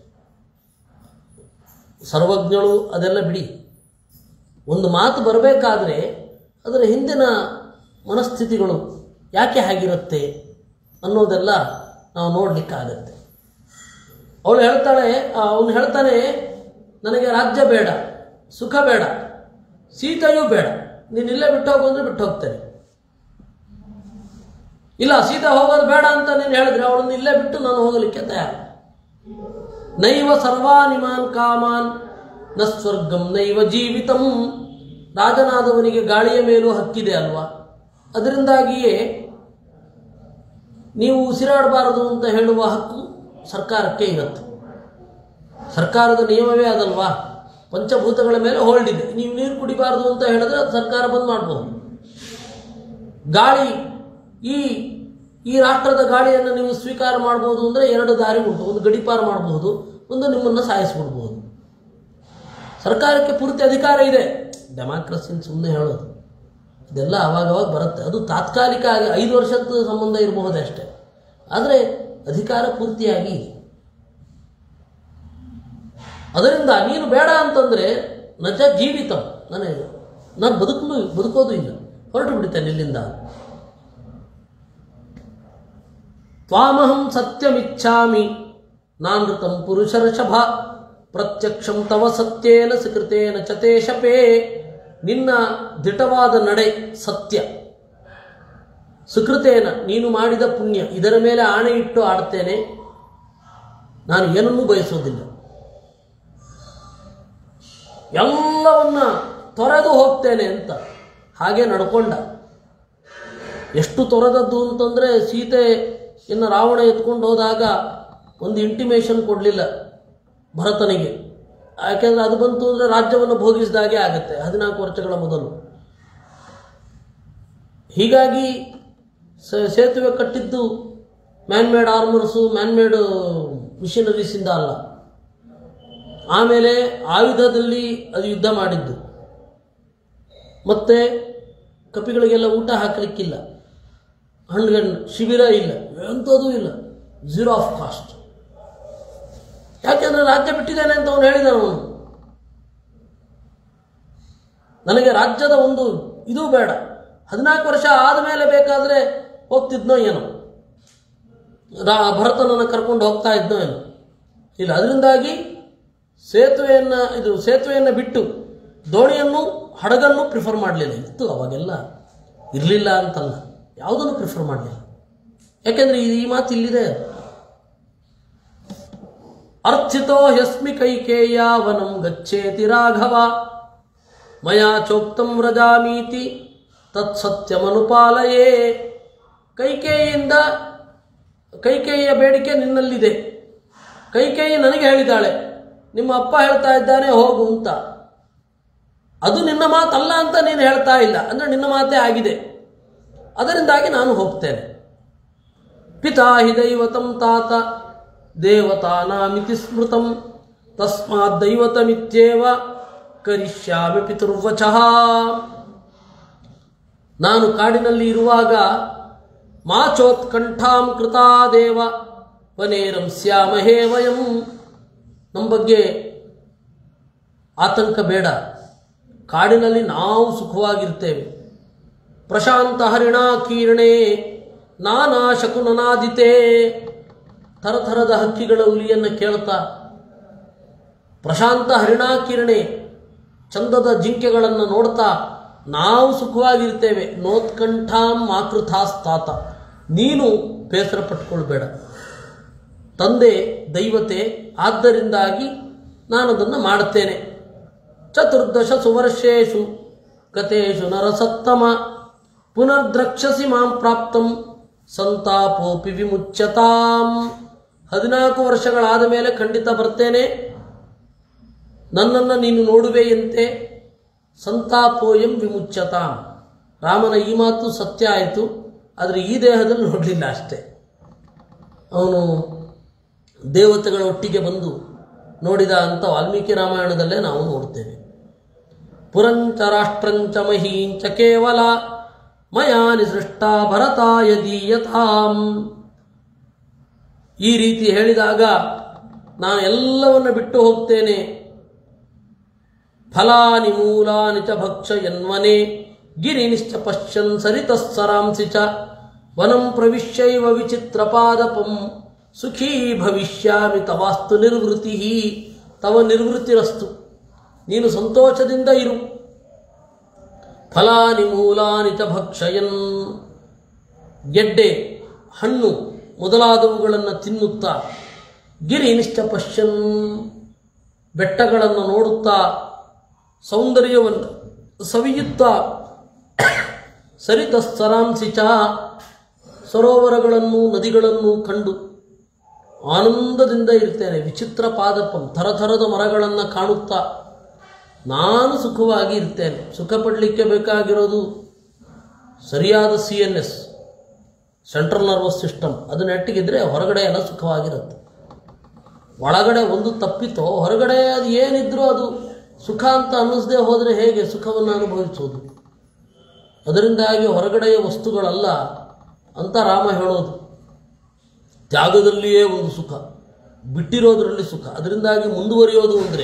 ಸರ್ವಜ್ಞಳು ಅದೆಲ್ಲ ಬಿಡಿ ಒಂದು ಮಾತು ಬರಬೇಕಾದ್ರೆ ಅದರ ಹಿಂದಿನ ಮನಸ್ಥಿತಿಗಳು ಯಾಕೆ ಹಾಗಿರುತ್ತೆ ಅನ್ನೋದೆಲ್ಲ ನಾವು ನೋಡಲಿಕ್ಕಾಗತ್ತೆ ಅವಳು ಹೇಳ್ತಾಳೆ ಅವನು ಹೇಳ್ತಾನೆ ನನಗೆ ರಾಜ್ಯ ಬೇಡ ಸುಖ ಬೇಡ ಸೀತೆಯೂ ಬೇಡ ನೀನು ಇಲ್ಲೇ ಬಿಟ್ಟು ಹೋಗು ಅಂದ್ರೆ ಬಿಟ್ಟು ಹೋಗ್ತೇನೆ ಇಲ್ಲ ಸೀತೆ ಹೋಗೋದು ಬೇಡ ಅಂತ ನೀನು ಹೇಳಿದ್ರೆ ಅವಳನ್ನು ಇಲ್ಲೇ ಬಿಟ್ಟು ನಾನು ಹೋಗಲಿಕ್ಕೆ ತಯಾರು ನೈವ ಸರ್ವಾನಿಮಾನ್ ಕಾಮಾನ್ ನ ಸ್ವರ್ಗಂ ನೈವ ಜೀವಿತಂ ರಾಜನಾದವನಿಗೆ ಗಾಳಿಯ ಮೇಲೂ ಹಕ್ಕಿದೆ ಅಲ್ವಾ ಅದರಿಂದಾಗಿಯೇ ನೀವು ಉಸಿರಾಡಬಾರದು ಅಂತ ಹೇಳುವ ಹಕ್ಕು ಸರ್ಕಾರಕ್ಕೆ ಇರುತ್ತೆ ಸರ್ಕಾರದ ನಿಯಮವೇ ಅದಲ್ವಾ ಪಂಚಭೂತಗಳ ಮೇಲೆ ಹೋಲ್ಡ್ ಇದೆ ನೀವು ನೀರು ಕುಡಿಬಾರದು ಅಂತ ಹೇಳಿದ್ರೆ ಅದು ಸರ್ಕಾರ ಬಂದ್ ಮಾಡಬಹುದು ಗಾಳಿ ಈ ಈ ರಾಷ್ಟ್ರದ ಗಾಳಿಯನ್ನು ನೀವು ಸ್ವೀಕಾರ ಮಾಡಬಹುದು ಅಂದರೆ ಎರಡು ದಾರಿ ಉಂಟು ಒಂದು ಗಡಿಪಾರು ಮಾಡಬಹುದು ಒಂದು ನಿಮ್ಮನ್ನು ಸಾಯಿಸ್ಬಿಡ್ಬೋದು ಸರ್ಕಾರಕ್ಕೆ ಪೂರ್ತಿ ಅಧಿಕಾರ ಇದೆ ಡೆಮಾಕ್ರಸಿ ಸುಮ್ಮನೆ ಹೇಳೋದು ಇದೆಲ್ಲ ಅವಾಗವಾಗ ಬರುತ್ತೆ ಅದು ತಾತ್ಕಾಲಿಕ ಆಗಿ ಐದು ವರ್ಷದ ಸಂಬಂಧ ಇರಬಹುದೇ ಅಷ್ಟೇ ಆದರೆ ಅಧಿಕಾರ ಪೂರ್ತಿಯಾಗಿ ಇದೆ ಅದರಿಂದ ನೀನು ಬೇಡ ಅಂತಂದರೆ ನಜ ಜೀವಿತ ನನಗೆ ನಾನು ಬದುಕಲು ಬದುಕೋದು ಇಲ್ಲ ಹೊರಟು ಬಿಡ್ತೇನೆ ಇಲ್ಲಿಂದ ತ್ವಾಮಹಂ ಸತ್ಯಮಿಚ್ಛಾಮಿ ನಾನೃತಂ ಪುರುಷರಷಭ ಪ್ರತ್ಯಕ್ಷಂ ತವ ಸತ್ಯೇನ ಸುಕೃತೇನ ಚತೆ ಶಪೇ ನಿನ್ನ ದಿಟವಾದ ನಡೆ ಸತ್ಯ ಸುಕೃತೇನ ನೀನು ಮಾಡಿದ ಪುಣ್ಯ ಇದರ ಮೇಲೆ ಆಣೆ ಇಟ್ಟು ಆಡ್ತೇನೆ ನಾನು ಏನನ್ನೂ ಬಯಸೋದಿಲ್ಲ ಎಲ್ಲವನ್ನ ತೊರೆದು ಹೋಗ್ತೇನೆ ಅಂತ ಹಾಗೆ ನಡ್ಕೊಂಡ ಎಷ್ಟು ತೊರೆದದ್ದು ಅಂತಂದರೆ ಸೀತೆ ಇನ್ನು ರಾವಣ ಎತ್ಕೊಂಡು ಹೋದಾಗ ಒಂದು ಇಂಟಿಮೇಷನ್ ಕೊಡಲಿಲ್ಲ ಭರತನಿಗೆ ಯಾಕೆಂದರೆ ಅದು ಬಂತು ಅಂದರೆ ರಾಜ್ಯವನ್ನು ಭೋಗಿಸಿದಾಗೆ ಆಗುತ್ತೆ ಹದಿನಾಲ್ಕು ವರ್ಷಗಳ ಮೊದಲು ಹೀಗಾಗಿ ಸ- ಸೇತುವೆ ಕಟ್ಟಿದ್ದು man made armours man made ಮಿಷನರೀಸಿಂದ ಅಲ್ಲ ಆಮೇಲೆ ಆಯುಧದಲ್ಲಿ ಅದು ಯುದ್ಧ ಮಾಡಿದ್ದು ಮತ್ತೆ ಕಪಿಗಳಿಗೆಲ್ಲ ಊಟ ಹಾಕಲಿಕ್ಕಿಲ್ಲ ಹಣ್ಣುಗಣ್ಣು ಶಿಬಿರ ಇಲ್ಲ ಎಂಥದೂ ಇಲ್ಲ ಝೀರೋ ಆಫ್ ಕಾಸ್ಟ್ ಯಾಕೆಂದ್ರೆ ರಾಜ್ಯ ಬಿಟ್ಟಿದ್ದೇನೆ ಅಂತ ಅವನು ಹೇಳಿದ ಅವನು ನನಗೆ ರಾಜ್ಯದ ಒಂದು ಇದು ಬೇಡ ಹದಿನಾಲ್ಕು ವರ್ಷ ಆದಮೇಲೆ ಬೇಕಾದರೆ ಹೋಗ್ತಿದ್ನೋ ಏನೋ ರಾ ಭರತನನ್ನು ಕರ್ಕೊಂಡು ಹೋಗ್ತಾ ಇದ್ನೋ ಏನೋ ಇಲ್ಲ ಅದರಿಂದಾಗಿ ಸೇತುವೆಯನ್ನು ಇದು ಸೇತುವೆಯನ್ನು ಬಿಟ್ಟು ದೋಣಿಯನ್ನು ಹಡಗನ್ನು ಪ್ರಿಫರ್ ಮಾಡಲಿಲ್ಲ ಇತ್ತು ಅವಾಗೆಲ್ಲ ಇರಲಿಲ್ಲ ಅಂತಲ್ಲ ಯಾವುದನ್ನು ಪ್ರಿಫರ್ ಮಾಡಲಿಲ್ಲ ಯಾಕೆಂದರೆ ಈ ಮಾತು ಇಲ್ಲಿದೆ ಅರ್ಥಿತೋ ಹ್ಯಸ್ಮಿ ಕೈಕೇಯ ವನಂ ಗಚ್ಚೇತಿ ರಾಘವ ಮಯಾ ಚೋಕ್ತಂ ವ್ರಜಾಮೀತಿ ತತ್ಸತ್ಯಮನುಪಾಲಯೇ ಕೈಕೇಯಿಯಿಂದ ಕೈಕೇಯಿಯ ಬೇಡಿಕೆ ನಿನ್ನಲ್ಲಿದೆ ಕೈಕೇಯಿ ನನಗೆ ಹೇಳಿದ್ದಾಳೆ ನಿಮ್ಮ ಅಪ್ಪ ಹೇಳ್ತಾ ಇದ್ದಾನೆ ಹೋಗು ಅಂತ ಅದು ನಿನ್ನ ಮಾತಲ್ಲ ಅಂತ ನೀನು ಹೇಳ್ತಾ ಇಲ್ಲ ಅಂದರೆ ನಿನ್ನ ಮಾತೇ ಆಗಿದೆ ಅದರಿಂದಾಗಿ ನಾನು ಹೋಗ್ತೇನೆ ಪಿತಾ ಹಿ ದೈವತಂ ತಾತ ದೇವತಾನಾಮಿತಿ ಸ್ಮೃತಂ ತಸ್ಮಾತ್ ದೈವತಮಿತ್ಯೇವ ಕರಿಷ್ಯಾಮಿ ಪಿತುರ್ವಚಃ ನಾನು ಕಾಡಿನಲ್ಲಿ ಇರುವಾಗ ಮಾಚೋತ್ಕಂಠಾಂ ಕೃತಾ ದೇವ ವನೇರಂ ಸ್ಯಾಮಹೇ ವಯಂ ನಮ್ಮ ಬಗ್ಗೆ ಆತಂಕ ಬೇಡ ಕಾಡಿನಲ್ಲಿ ನಾವು ಸುಖವಾಗಿರ್ತೇವೆ ಪ್ರಶಾಂತ ಹರಿಣ ಕೀರ್ಣೆ ನಾನಾ ಶಕುನನಾದಿತೆ ಥರಥರದ ಹಕ್ಕಿಗಳ ಹುಲಿಯನ್ನು ಕೇಳ್ತಾ ಪ್ರಶಾಂತ ಹರಿಣಾಕಿರಣೆ ಚಂದದ ಜಿಂಕೆಗಳನ್ನು ನೋಡ್ತಾ ನಾವು ಸುಖವಾಗಿರ್ತೇವೆ ನೋತ್ಕಂಠಾಂ ಮಾಕೃತಾಸ್ತಾತ ನೀನು ಬೇಸರ ಪಟ್ಕೊಳ್ಬೇಡ ತಂದೆ ದೈವತೆ ಆದ್ದರಿಂದಾಗಿ ನಾನು ಅದನ್ನು ಮಾಡುತ್ತೇನೆ ಚತುರ್ದಶ ಸುವರ್ಷೇಷು ಗತೇಶು ನರಸತ್ತಮ ಪುನರ್ದ್ರಕ್ಷಸಿ ಮಾಂ ಪ್ರಾಪ್ತಂ ಸಂತಾಪೋಪಿ ವಿಮುಚ್ಯತಾಂ ಹದಿನಾಲ್ಕು ವರ್ಷಗಳಾದ ಮೇಲೆ ಖಂಡಿತ ಬರ್ತೇನೆ ನನ್ನನ್ನು ನೀನು ನೋಡುವೆಯಂತೆ ಸಂತಾಪೋಯಂ ವಿಮುಚ್ಯತಾಂ ರಾಮನ ಈ ಮಾತು ಸತ್ಯ ಆಯಿತು ಆದರೆ ಈ ದೇಹದಲ್ಲಿ ನೋಡಲಿಲ್ಲ ಅಷ್ಟೇ ಅವನು ದೇವತೆಗಳ ಒಟ್ಟಿಗೆ ಬಂದು ನೋಡಿದ ಅಂತ ವಾಲ್ಮೀಕಿ ರಾಮಾಯಣದಲ್ಲೇ ನಾವು ನೋಡ್ತೇವೆ ಪುರಂಚ ರಾಷ್ಟ್ರಂಚ ಮಹೀಂಚ ಕೇವಲ ಮಯಾ ನಿಸೃಷ್ಟ ಭರತಾಯ ದೀಯತಾಂ ಈ ರೀತಿ ಹೇಳಿದಾಗ ನಾನು ಎಲ್ಲವನ್ನು ಬಿಟ್ಟು ಹೋಗ್ತೇನೆ ಫಲಾನಿ ಮೂಲಾನಿ ಚ ಭಕ್ಷ ಯನ್ವನೆ ಗಿರಿನಿಶ್ಚ ಪಶ್ಯನ್ ಸರಿತಸ್ಸರಾಂಸಿ ಚ ವನಂ ಪ್ರವಿಶ್ಯೈವ ವಿಚಿತ್ರಪಾದಪಂ ಸುಖೀ ಭವಿಷ್ಯಾಮಿ ತವಾಸ್ತು ನಿರ್ವೃತಿ ತವ ನಿರ್ವೃತ್ತಿರಸ್ತು ನೀನು ಸಂತೋಷದಿಂದ ಇರು ಫಲಾನಿ ಮೂಲಾನಿ ಚ ಭಕ್ಷಯನ್ ಗೆಡ್ಡೆ ಹಣ್ಣು ಮೊದಲಾದವುಗಳನ್ನು ತಿನ್ನುತ್ತಾ ಗಿರಿನಿಷ್ಠ ಪಶ್ಯನ್ ಬೆಟ್ಟಗಳನ್ನು ನೋಡುತ್ತಾ ಸೌಂದರ್ಯವನ್ನು ಸವಿಯುತ್ತಾ ಸರಿತಸ್ತರಾಂಸಿ ಚ ಸರೋವರಗಳನ್ನು ನದಿಗಳನ್ನು ಕಂಡು ಆನಂದದಿಂದ ಇರ್ತೇನೆ ವಿಚಿತ್ರ ಪಾದಪಂ ಥರಥರದ ಮರಗಳನ್ನು ಕಾಣುತ್ತಾ ನಾನು ಸುಖವಾಗಿ ಇರ್ತೇನೆ ಸುಖ ಪಡಲಿಕ್ಕೆ ಬೇಕಾಗಿರೋದು ಸರಿಯಾದ C N S central nervous system ಅದು ನೆಟ್ಟಿಗಿದ್ರೆ ಹೊರಗಡೆ ಎಲ್ಲ ಸುಖವಾಗಿರುತ್ತೆ ಒಳಗಡೆ ಒಂದು ತಪ್ಪಿತೋ ಹೊರಗಡೆ ಅದು ಏನಿದ್ರೂ ಅದು ಸುಖ ಅಂತ ಅನ್ನಿಸದೆ ಹೋದರೆ ಹೇಗೆ ಸುಖವನ್ನು ಅನುಭವಿಸೋದು ಅದರಿಂದಾಗಿ ಹೊರಗಡೆಯ ವಸ್ತುಗಳಲ್ಲ ಅಂತ ರಾಮ ಹೇಳೋದು ತ್ಯಾಗದಲ್ಲಿಯೇ ಒಂದು ಸುಖ ಬಿಟ್ಟಿರೋದರಲ್ಲಿ ಸುಖ ಅದರಿಂದಾಗಿ ಮುಂದುವರಿಯೋದು ಅಂದರೆ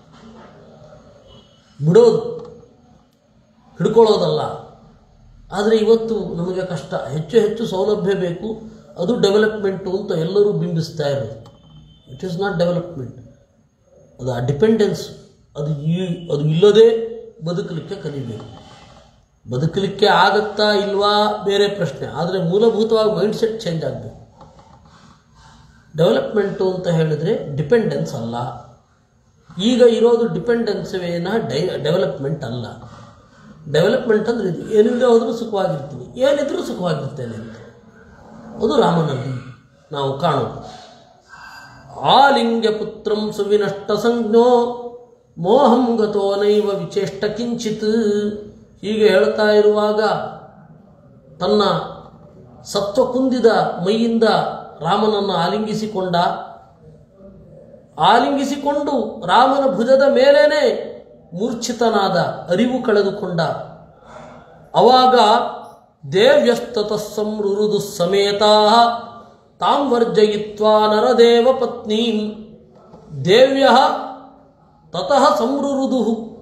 ಬಿಡೋದು ಹಿಡ್ಕೊಳ್ಳೋದಲ್ಲ ಆದರೆ ಇವತ್ತು ನಮಗೆ ಕಷ್ಟ ಹೆಚ್ಚು ಹೆಚ್ಚು ಸೌಲಭ್ಯ ಬೇಕು ಅದು ಡೆವಲಪ್ಮೆಂಟು ಅಂತ ಎಲ್ಲರೂ ಬಿಂಬಿಸ್ತಾ ಇರೋದು ಇಟ್ ಈಸ್ ನಾಟ್ ಡೆವಲಪ್ಮೆಂಟ್ ಅದು ಆ ಡಿಪೆಂಡೆನ್ಸ್ ಅದು ಈ ಅದು ಇಲ್ಲದೆ ಬದುಕಲಿಕ್ಕೆ ಕಲಿಬೇಕು ಬದುಕಲಿಕ್ಕೆ ಆಗತ್ತಾ ಇಲ್ವಾ ಬೇರೆ ಪ್ರಶ್ನೆ ಆದರೆ ಮೂಲಭೂತವಾಗಿ ಮೈಂಡ್ ಸೆಟ್ ಚೇಂಜ್ ಆಗಬೇಕು ಡೆವಲಪ್ಮೆಂಟು ಅಂತ ಹೇಳಿದರೆ ಡಿಪೆಂಡೆನ್ಸ್ ಅಲ್ಲ ಈಗ ಇರೋದು ಡಿಪೆಂಡೆನ್ಸ್ವೇನ ಡೈ ಡೆವಲಪ್ಮೆಂಟ್ ಅಲ್ಲ ಡೆವಲಪ್ಮೆಂಟ್ ಅಂದರೆ ಇದು ಏನಿಲ್ಲದೆ ಹೋದರೂ ಸುಖವಾಗಿರ್ತೀನಿ ಏನಿದ್ರೂ ಸುಖವಾಗಿರ್ತೇನೆ ಅಂತ ಅದು ರಾಮನಲ್ಲಿ ನಾವು ಕಾಣೋದು ಆಲಿಂಗ್ಯ ಪುತ್ರಂ ಸುವಿನಷ್ಟ ಸಂಜ್ಞೋ ಮೋಹಂ ಗತೋ ನೈವ ವಿಚೇಷ್ಟ ಕಿಂಚಿತ್ ಹೀಗೆ ಹೇಳ್ತಾ ಇರುವಾಗ ತನ್ನ ಸತ್ವ ಕುಂದಿದ ಮೈಯಿಂದ ರಾಮನನ್ನು ಆಲಿಂಗಿಸಿಕೊಂಡ ಆಲಿಂಗಿಸಿಕೊಂಡು ರಾಮನ ಭುಜದ ಮೇಲೇನೆ ಮೂರ್ಛಿತನಾದ ಅರಿವು ಕಳೆದುಕೊಂಡ ಅವಾಗ ದೇವ್ಯಸ್ತತ ಸಂರುದು ಸಮೇತಾ ತಾಂ ವರ್ಜಯಿತ್ವಾ ನರದೇವ ಪತ್ನೀಂ ದೇವ್ಯ ತತಃ ಸಂರುರುದು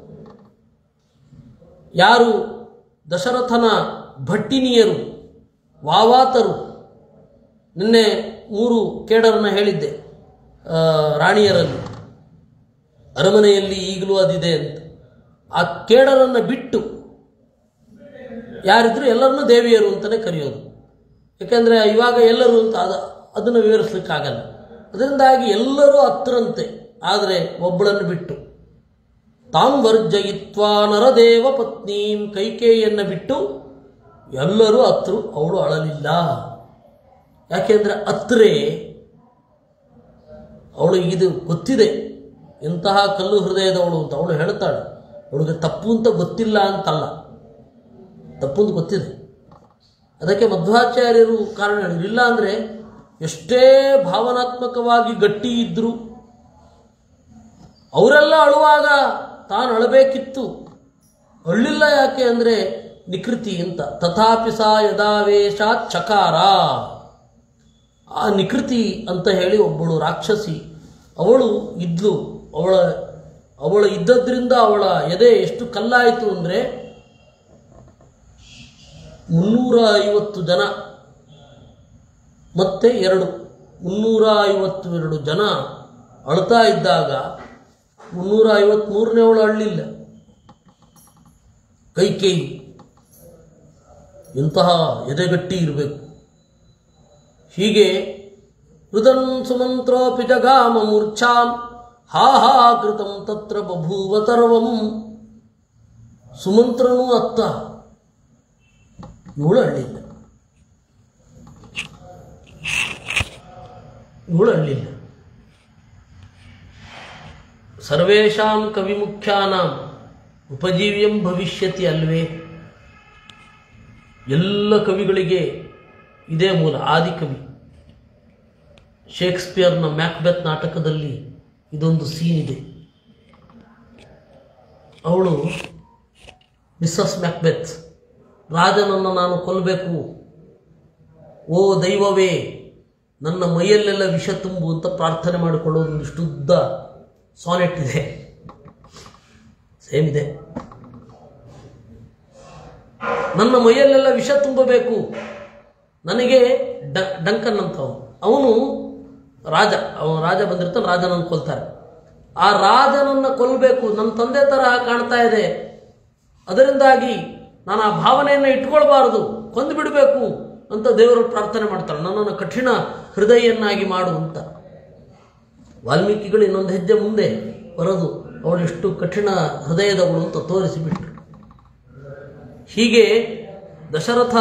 ಯಾರು ದಶರಥನ ಭಟ್ಟಿನಿಯರು ವಾವಾತರು ನಿನ್ನೆ ಮೂರು ಕೇಡರನ್ನ ಹೇಳಿದ್ದೆ ಆ, ರಾಣಿಯರಲ್ಲಿ ಅರಮನೆಯಲ್ಲಿ ಈಗಲೂ ಅದಿದೆ ಅಂತ ಆ ಕೇಡರನ್ನು ಬಿಟ್ಟು ಯಾರಿದ್ರು ಎಲ್ಲರನ್ನೂ ದೇವಿಯರು ಅಂತಲೇ ಕರೆಯೋದು ಯಾಕೆಂದರೆ ಇವಾಗ ಎಲ್ಲರೂ ಅಂತ ಅದು ಅದನ್ನು ವಿವರಿಸ್ಲಿಕ್ಕಾಗಲ್ಲ ಅದರಿಂದಾಗಿ ಎಲ್ಲರೂ ಹತ್ತರಂತೆ ಆದರೆ ಒಬ್ಬಳನ್ನು ಬಿಟ್ಟು ತಾಂ ವರ್ಜಯಿತ್ವ ನರದೇವ ಪತ್ನೀಂ ಕೈಕೇಯಿಯನ್ನು ಬಿಟ್ಟು ಎಲ್ಲರೂ ಹತ್ತರು ಅವಳು ಅಳಲಿಲ್ಲ ಯಾಕೆಂದರೆ ಹತ್ತರೆ ಅವಳು ಇದು ಗೊತ್ತಿದೆ ಇಂತಹ ಕಲ್ಲು ಹೃದಯದವಳು ಅಂತ ಅವಳು ಹೇಳ್ತಾಳೆ ಅವಳಿಗೆ ತಪ್ಪು ಅಂತ ಗೊತ್ತಿಲ್ಲ ಅಂತಲ್ಲ ತಪ್ಪು ಅಂತ ಗೊತ್ತಿದೆ ಅದಕ್ಕೆ ಮಧ್ವಾಚಾರ್ಯರು ಕಾರಣ ಹೇಳಿದ್ರು ಇಲ್ಲ ಅಂದರೆ ಎಷ್ಟೇ ಭಾವನಾತ್ಮಕವಾಗಿ ಗಟ್ಟಿ ಇದ್ದರು ಅವರೆಲ್ಲ ಅಳುವಾಗ ತಾನು ಅಳಬೇಕಿತ್ತು ಅಳ್ಳಿಲ್ಲ ಯಾಕೆ ಅಂದರೆ ನಿಕೃತಿ ಅಂತ ತಥಾಪಿ ಸಾ ಯದಾವೇಶಾತ್ ಚಕಾರ ಆ ನಿಕೃತಿ ಅಂತ ಹೇಳಿ ಒಬ್ಬಳು ರಾಕ್ಷಸಿ ಅವಳು ಇದ್ಲು ಅವಳ ಅವಳ ಇದ್ದದ್ರಿಂದ ಅವಳ ಎದೆ ಎಷ್ಟು ಕಲ್ಲಾಯಿತು ಅಂದರೆ ಮುನ್ನೂರ ಐವತ್ತು ಜನ ಮತ್ತೆ ಎರಡು ಮುನ್ನೂರ ಐವತ್ತು ಎರಡು ಜನ ಅಳ್ತಾ ಇದ್ದಾಗ ಮುನ್ನೂರ ಐವತ್ತ್ಮೂರನೇ ಅವಳು ಅಳ್ಳಿಲ್ಲ ಕೈಕೇಯಿ ಇಂತಹ ಎದೆಗಟ್ಟಿ ಇರಬೇಕು ಹೀಗೆ ಹೃದನ್ ಸುಮಂತ್ರೋಪಿ ಜಗಾಮ ಮೂರ್ಛಾಂ ಹಾ ಹಾ ಕೃತಂ ತತ್ರ ಬಭೂವ ತರ್ವಂ ಸುಮಂತ್ರನೂ ಅತ್ತ ಇವಳು ಅಳ್ಳಿಲ್ಲ ಇವಳು ಅಳ್ಳಿಲ್ಲ ಸರ್ವೇಷಾಂ ಕವಿಮುಖ್ಯಾನಾಂ ಉಪಜೀವ್ಯಂ ಭವಿಷ್ಯತಿ ಅಲ್ವೇ ಎಲ್ಲ ಕವಿಗಳಿಗೆ ಇದೇ ಮೂಲ ಆದಿಕವಿ ಶೇಕ್ಸ್ಪಿಯರ್ನ ಮ್ಯಾಕ್ಬೆತ್ ನಾಟಕದಲ್ಲಿ ಇದೊಂದು ಸೀನ್ ಇದೆ ಅವಳು ಮಿಸ್ಸಸ್ ಮ್ಯಾಕ್ಬೆತ್ ರಾಜನನ್ನು ನಾನು ಕೊಲ್ಲಬೇಕು ಓ ದೈವವೇ ನನ್ನ ಮೈಯಲ್ಲೆಲ್ಲ ವಿಷ ತುಂಬು ಅಂತ ಪ್ರಾರ್ಥನೆ ಮಾಡಿಕೊಳ್ಳೋದು ಒಂದಿಷ್ಟು ಉದ್ದ ಸಾನೆಟ್ ಇದೆ ಸೇಮ್ ಇದೆ ನನ್ನ ಮೈಯಲ್ಲೆಲ್ಲ ವಿಷ ತುಂಬಬೇಕು ನನಗೆ ಡ ಡಂಕನ್ ಅಂತವನು ಅವನು ರಾಜ ಅವನು ರಾಜ ಬಂದಿರ್ತಾನೆ ರಾಜನನ್ನು ಕೊಲ್ತಾರೆ ಆ ರಾಜನನ್ನು ಕೊಲ್ಲಬೇಕು ನನ್ನ ತಂದೆ ಥರ ಕಾಣ್ತಾ ಇದೆ ಅದರಿಂದಾಗಿ ನಾನು ಆ ಭಾವನೆಯನ್ನು ಇಟ್ಕೊಳ್ಬಾರದು ಕೊಂದು ಬಿಡಬೇಕು ಅಂತ ದೇವರು ಪ್ರಾರ್ಥನೆ ಮಾಡ್ತಾಳೆ ನನ್ನನ್ನು ಕಠಿಣ ಹೃದಯನ್ನಾಗಿ ಮಾಡು ಅಂತ ವಾಲ್ಮೀಕಿಗಳು ಇನ್ನೊಂದು ಹೆಜ್ಜೆ ಮುಂದೆ ಬರೋದು ಅವಳೆಷ್ಟು ಕಠಿಣ ಹೃದಯದವಳು ಅಂತ ತೋರಿಸಿಬಿಟ್ರು ಹೀಗೆ ದಶರಥ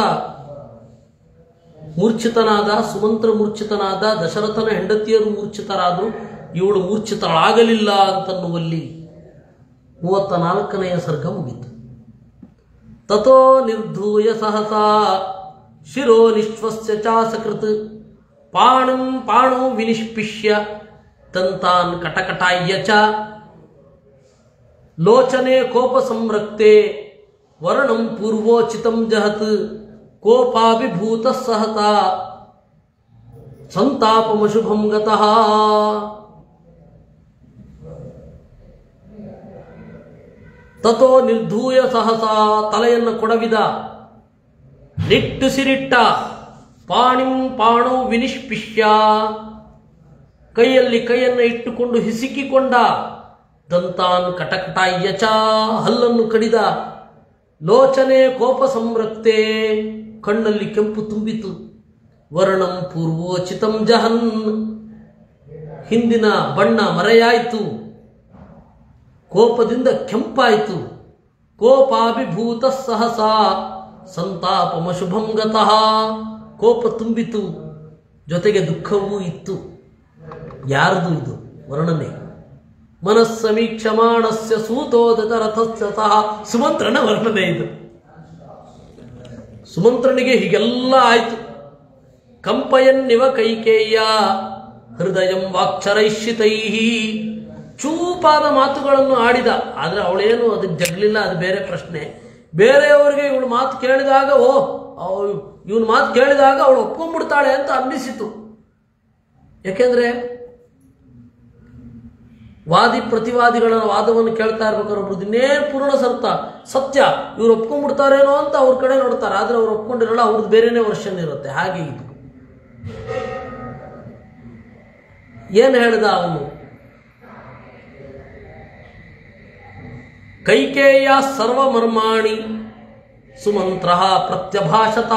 ಮೂರ್ಛಿತನಾದ ಸುಮಂತ್ರ ಮೂರ್ಛಿತನಾದ ದಶರಥನ ಹೆಂಡತಿಯರು ಮೂರ್ಛಿತರಾದರು ಇವಳು ಮೂರ್ಛಿತಳಾಗಲಿಲ್ಲ ಅಂತನ್ನುವಲ್ಲಿ ಮೂವತ್ತ ನಾಲ್ಕನೆಯ ಸರ್ಗ ಮುಗಿತು ತಥೋ ನಿರ್ಧೂಯ ಸಹಸಾ ಶಿರೋ ನಿಶ್ವಸ್ಯ ಚಾಸಕೃತ್ ಪಾಣಂ ಪಾಣೋ ವಿನಿಷ್ಪಿಷ್ಯ ದಂತಾನ್ ಕಟಕಟಾಯ್ಯ ಚ ಲೋಚನೆ ಕೋಪ ಸಂರಕ್ತೆ ವರ್ಣಂ ಪೂರ್ವೋಚಿತಂ ಜಹತ್ ಕೋಪಾಭಿಭೂತ ಸಹತ ಸಂತಾಪಮಶುಭಂ ಗತಃ ತಥೋ ನಿರ್ಧೂಯ ಸಹಸ ತಲೆಯನ್ನು ಕೊಡವಿದ ನಿಟ್ಟುಸಿರಿಟ್ಟ ಪಾಣಿಂ ಪಾಣೋ ವಿನಿಷ್ಪಿಷ್ಯ ಕೈಯಲ್ಲಿ ಕೈಯನ್ನು ಇಟ್ಟುಕೊಂಡು ಹಿಸುಕಿಕೊಂಡ ದಂತಾನ್ ಕಟಕಟಾಯ್ಯಚ ಹಲ್ಲನ್ನು ಕಡಿದ ಲೋಚನೆ ಕೋಪ ಸಂರಕ್ತೆ ಕಣ್ಣಲ್ಲಿ ಕೆಂಪು ತುಂಬಿತು ವರ್ಣಂ ಪೂರ್ವೋಚಿತಂ ಜಹನ್ ಹಿಂದಿನ ಬಣ್ಣ ಮರೆಯಾಯಿತು ಕೋಪದಿಂದ ಕೆಂಪಾಯಿತು ಕೋಪಾಭಿಭೂತ ಸಹಸ ಸಂತಾಪಮಶುಭಂ ಗತಃ ಕೋಪ ತುಂಬಿತು ಜೊತೆಗೆ ದುಃಖವೂ ಇತ್ತು ಯಾರದು ಇದು ವರ್ಣನೆ ಮನಸ್ಸಮೀಕ್ಷಮಾಣಸ್ಯ ಸೂತೋದತ ರಥಸ್ಯ ಸಹ ಸುಮಂತ್ರನ ವರ್ಣನೆ ಇದು ಸುಮಂತ್ರನಿಗೆ ಹೀಗೆಲ್ಲ ಆಯಿತು ಕಂಪಯನ್ನಿವ ಕೈಕೇಯ ಹೃದಯಂ ವಾಕ್ಷರೈಶ್ಯಿತೈ ಚೂಪಾದ ಮಾತುಗಳನ್ನು ಆಡಿದ ಆದರೆ ಅವಳೇನು ಅದಕ್ಕೆ ಜಗ್ಲಿಲ್ಲ ಅದು ಬೇರೆ ಪ್ರಶ್ನೆ ಬೇರೆಯವರಿಗೆ ಇವಳು ಮಾತು ಕೇಳಿದಾಗ ಓ ಇವನು ಮಾತು ಕೇಳಿದಾಗ ಅವಳು ಒಪ್ಕೊಂಡ್ಬಿಡ್ತಾಳೆ ಅಂತ ಅನ್ನಿಸಿತು ಯಾಕೆಂದ್ರೆ ವಾದಿ ಪ್ರತಿವಾದಿಗಳ ವಾದವನ್ನು ಕೇಳ್ತಾ ಇರ್ಬೇಕಾದ್ರೆ ಒಬ್ರು ಇನ್ನೇನು ಪೂರ್ಣ ಸರ್ತ ಸತ್ಯ ಇವ್ರು ಒಪ್ಕೊಂಡ್ಬಿಡ್ತಾರೇನೋ ಅಂತ ಅವ್ರ ಕಡೆ ನೋಡ್ತಾರೆ ಆದರೆ ಅವ್ರು ಒಪ್ಕೊಂಡಿರಲ್ಲ ಅವ್ರದ್ದು ಬೇರೆನೇ ವರ್ಷನ್ ಇರುತ್ತೆ ಹಾಗೆ ಇದು ಏನು ಹೇಳ್ದ ಅವನು ಕೈಕೇಯ ಸರ್ವಮರ್ಮಾಣಿ ಸುಮಂತ್ರ ಪ್ರತ್ಯಭಾಷತ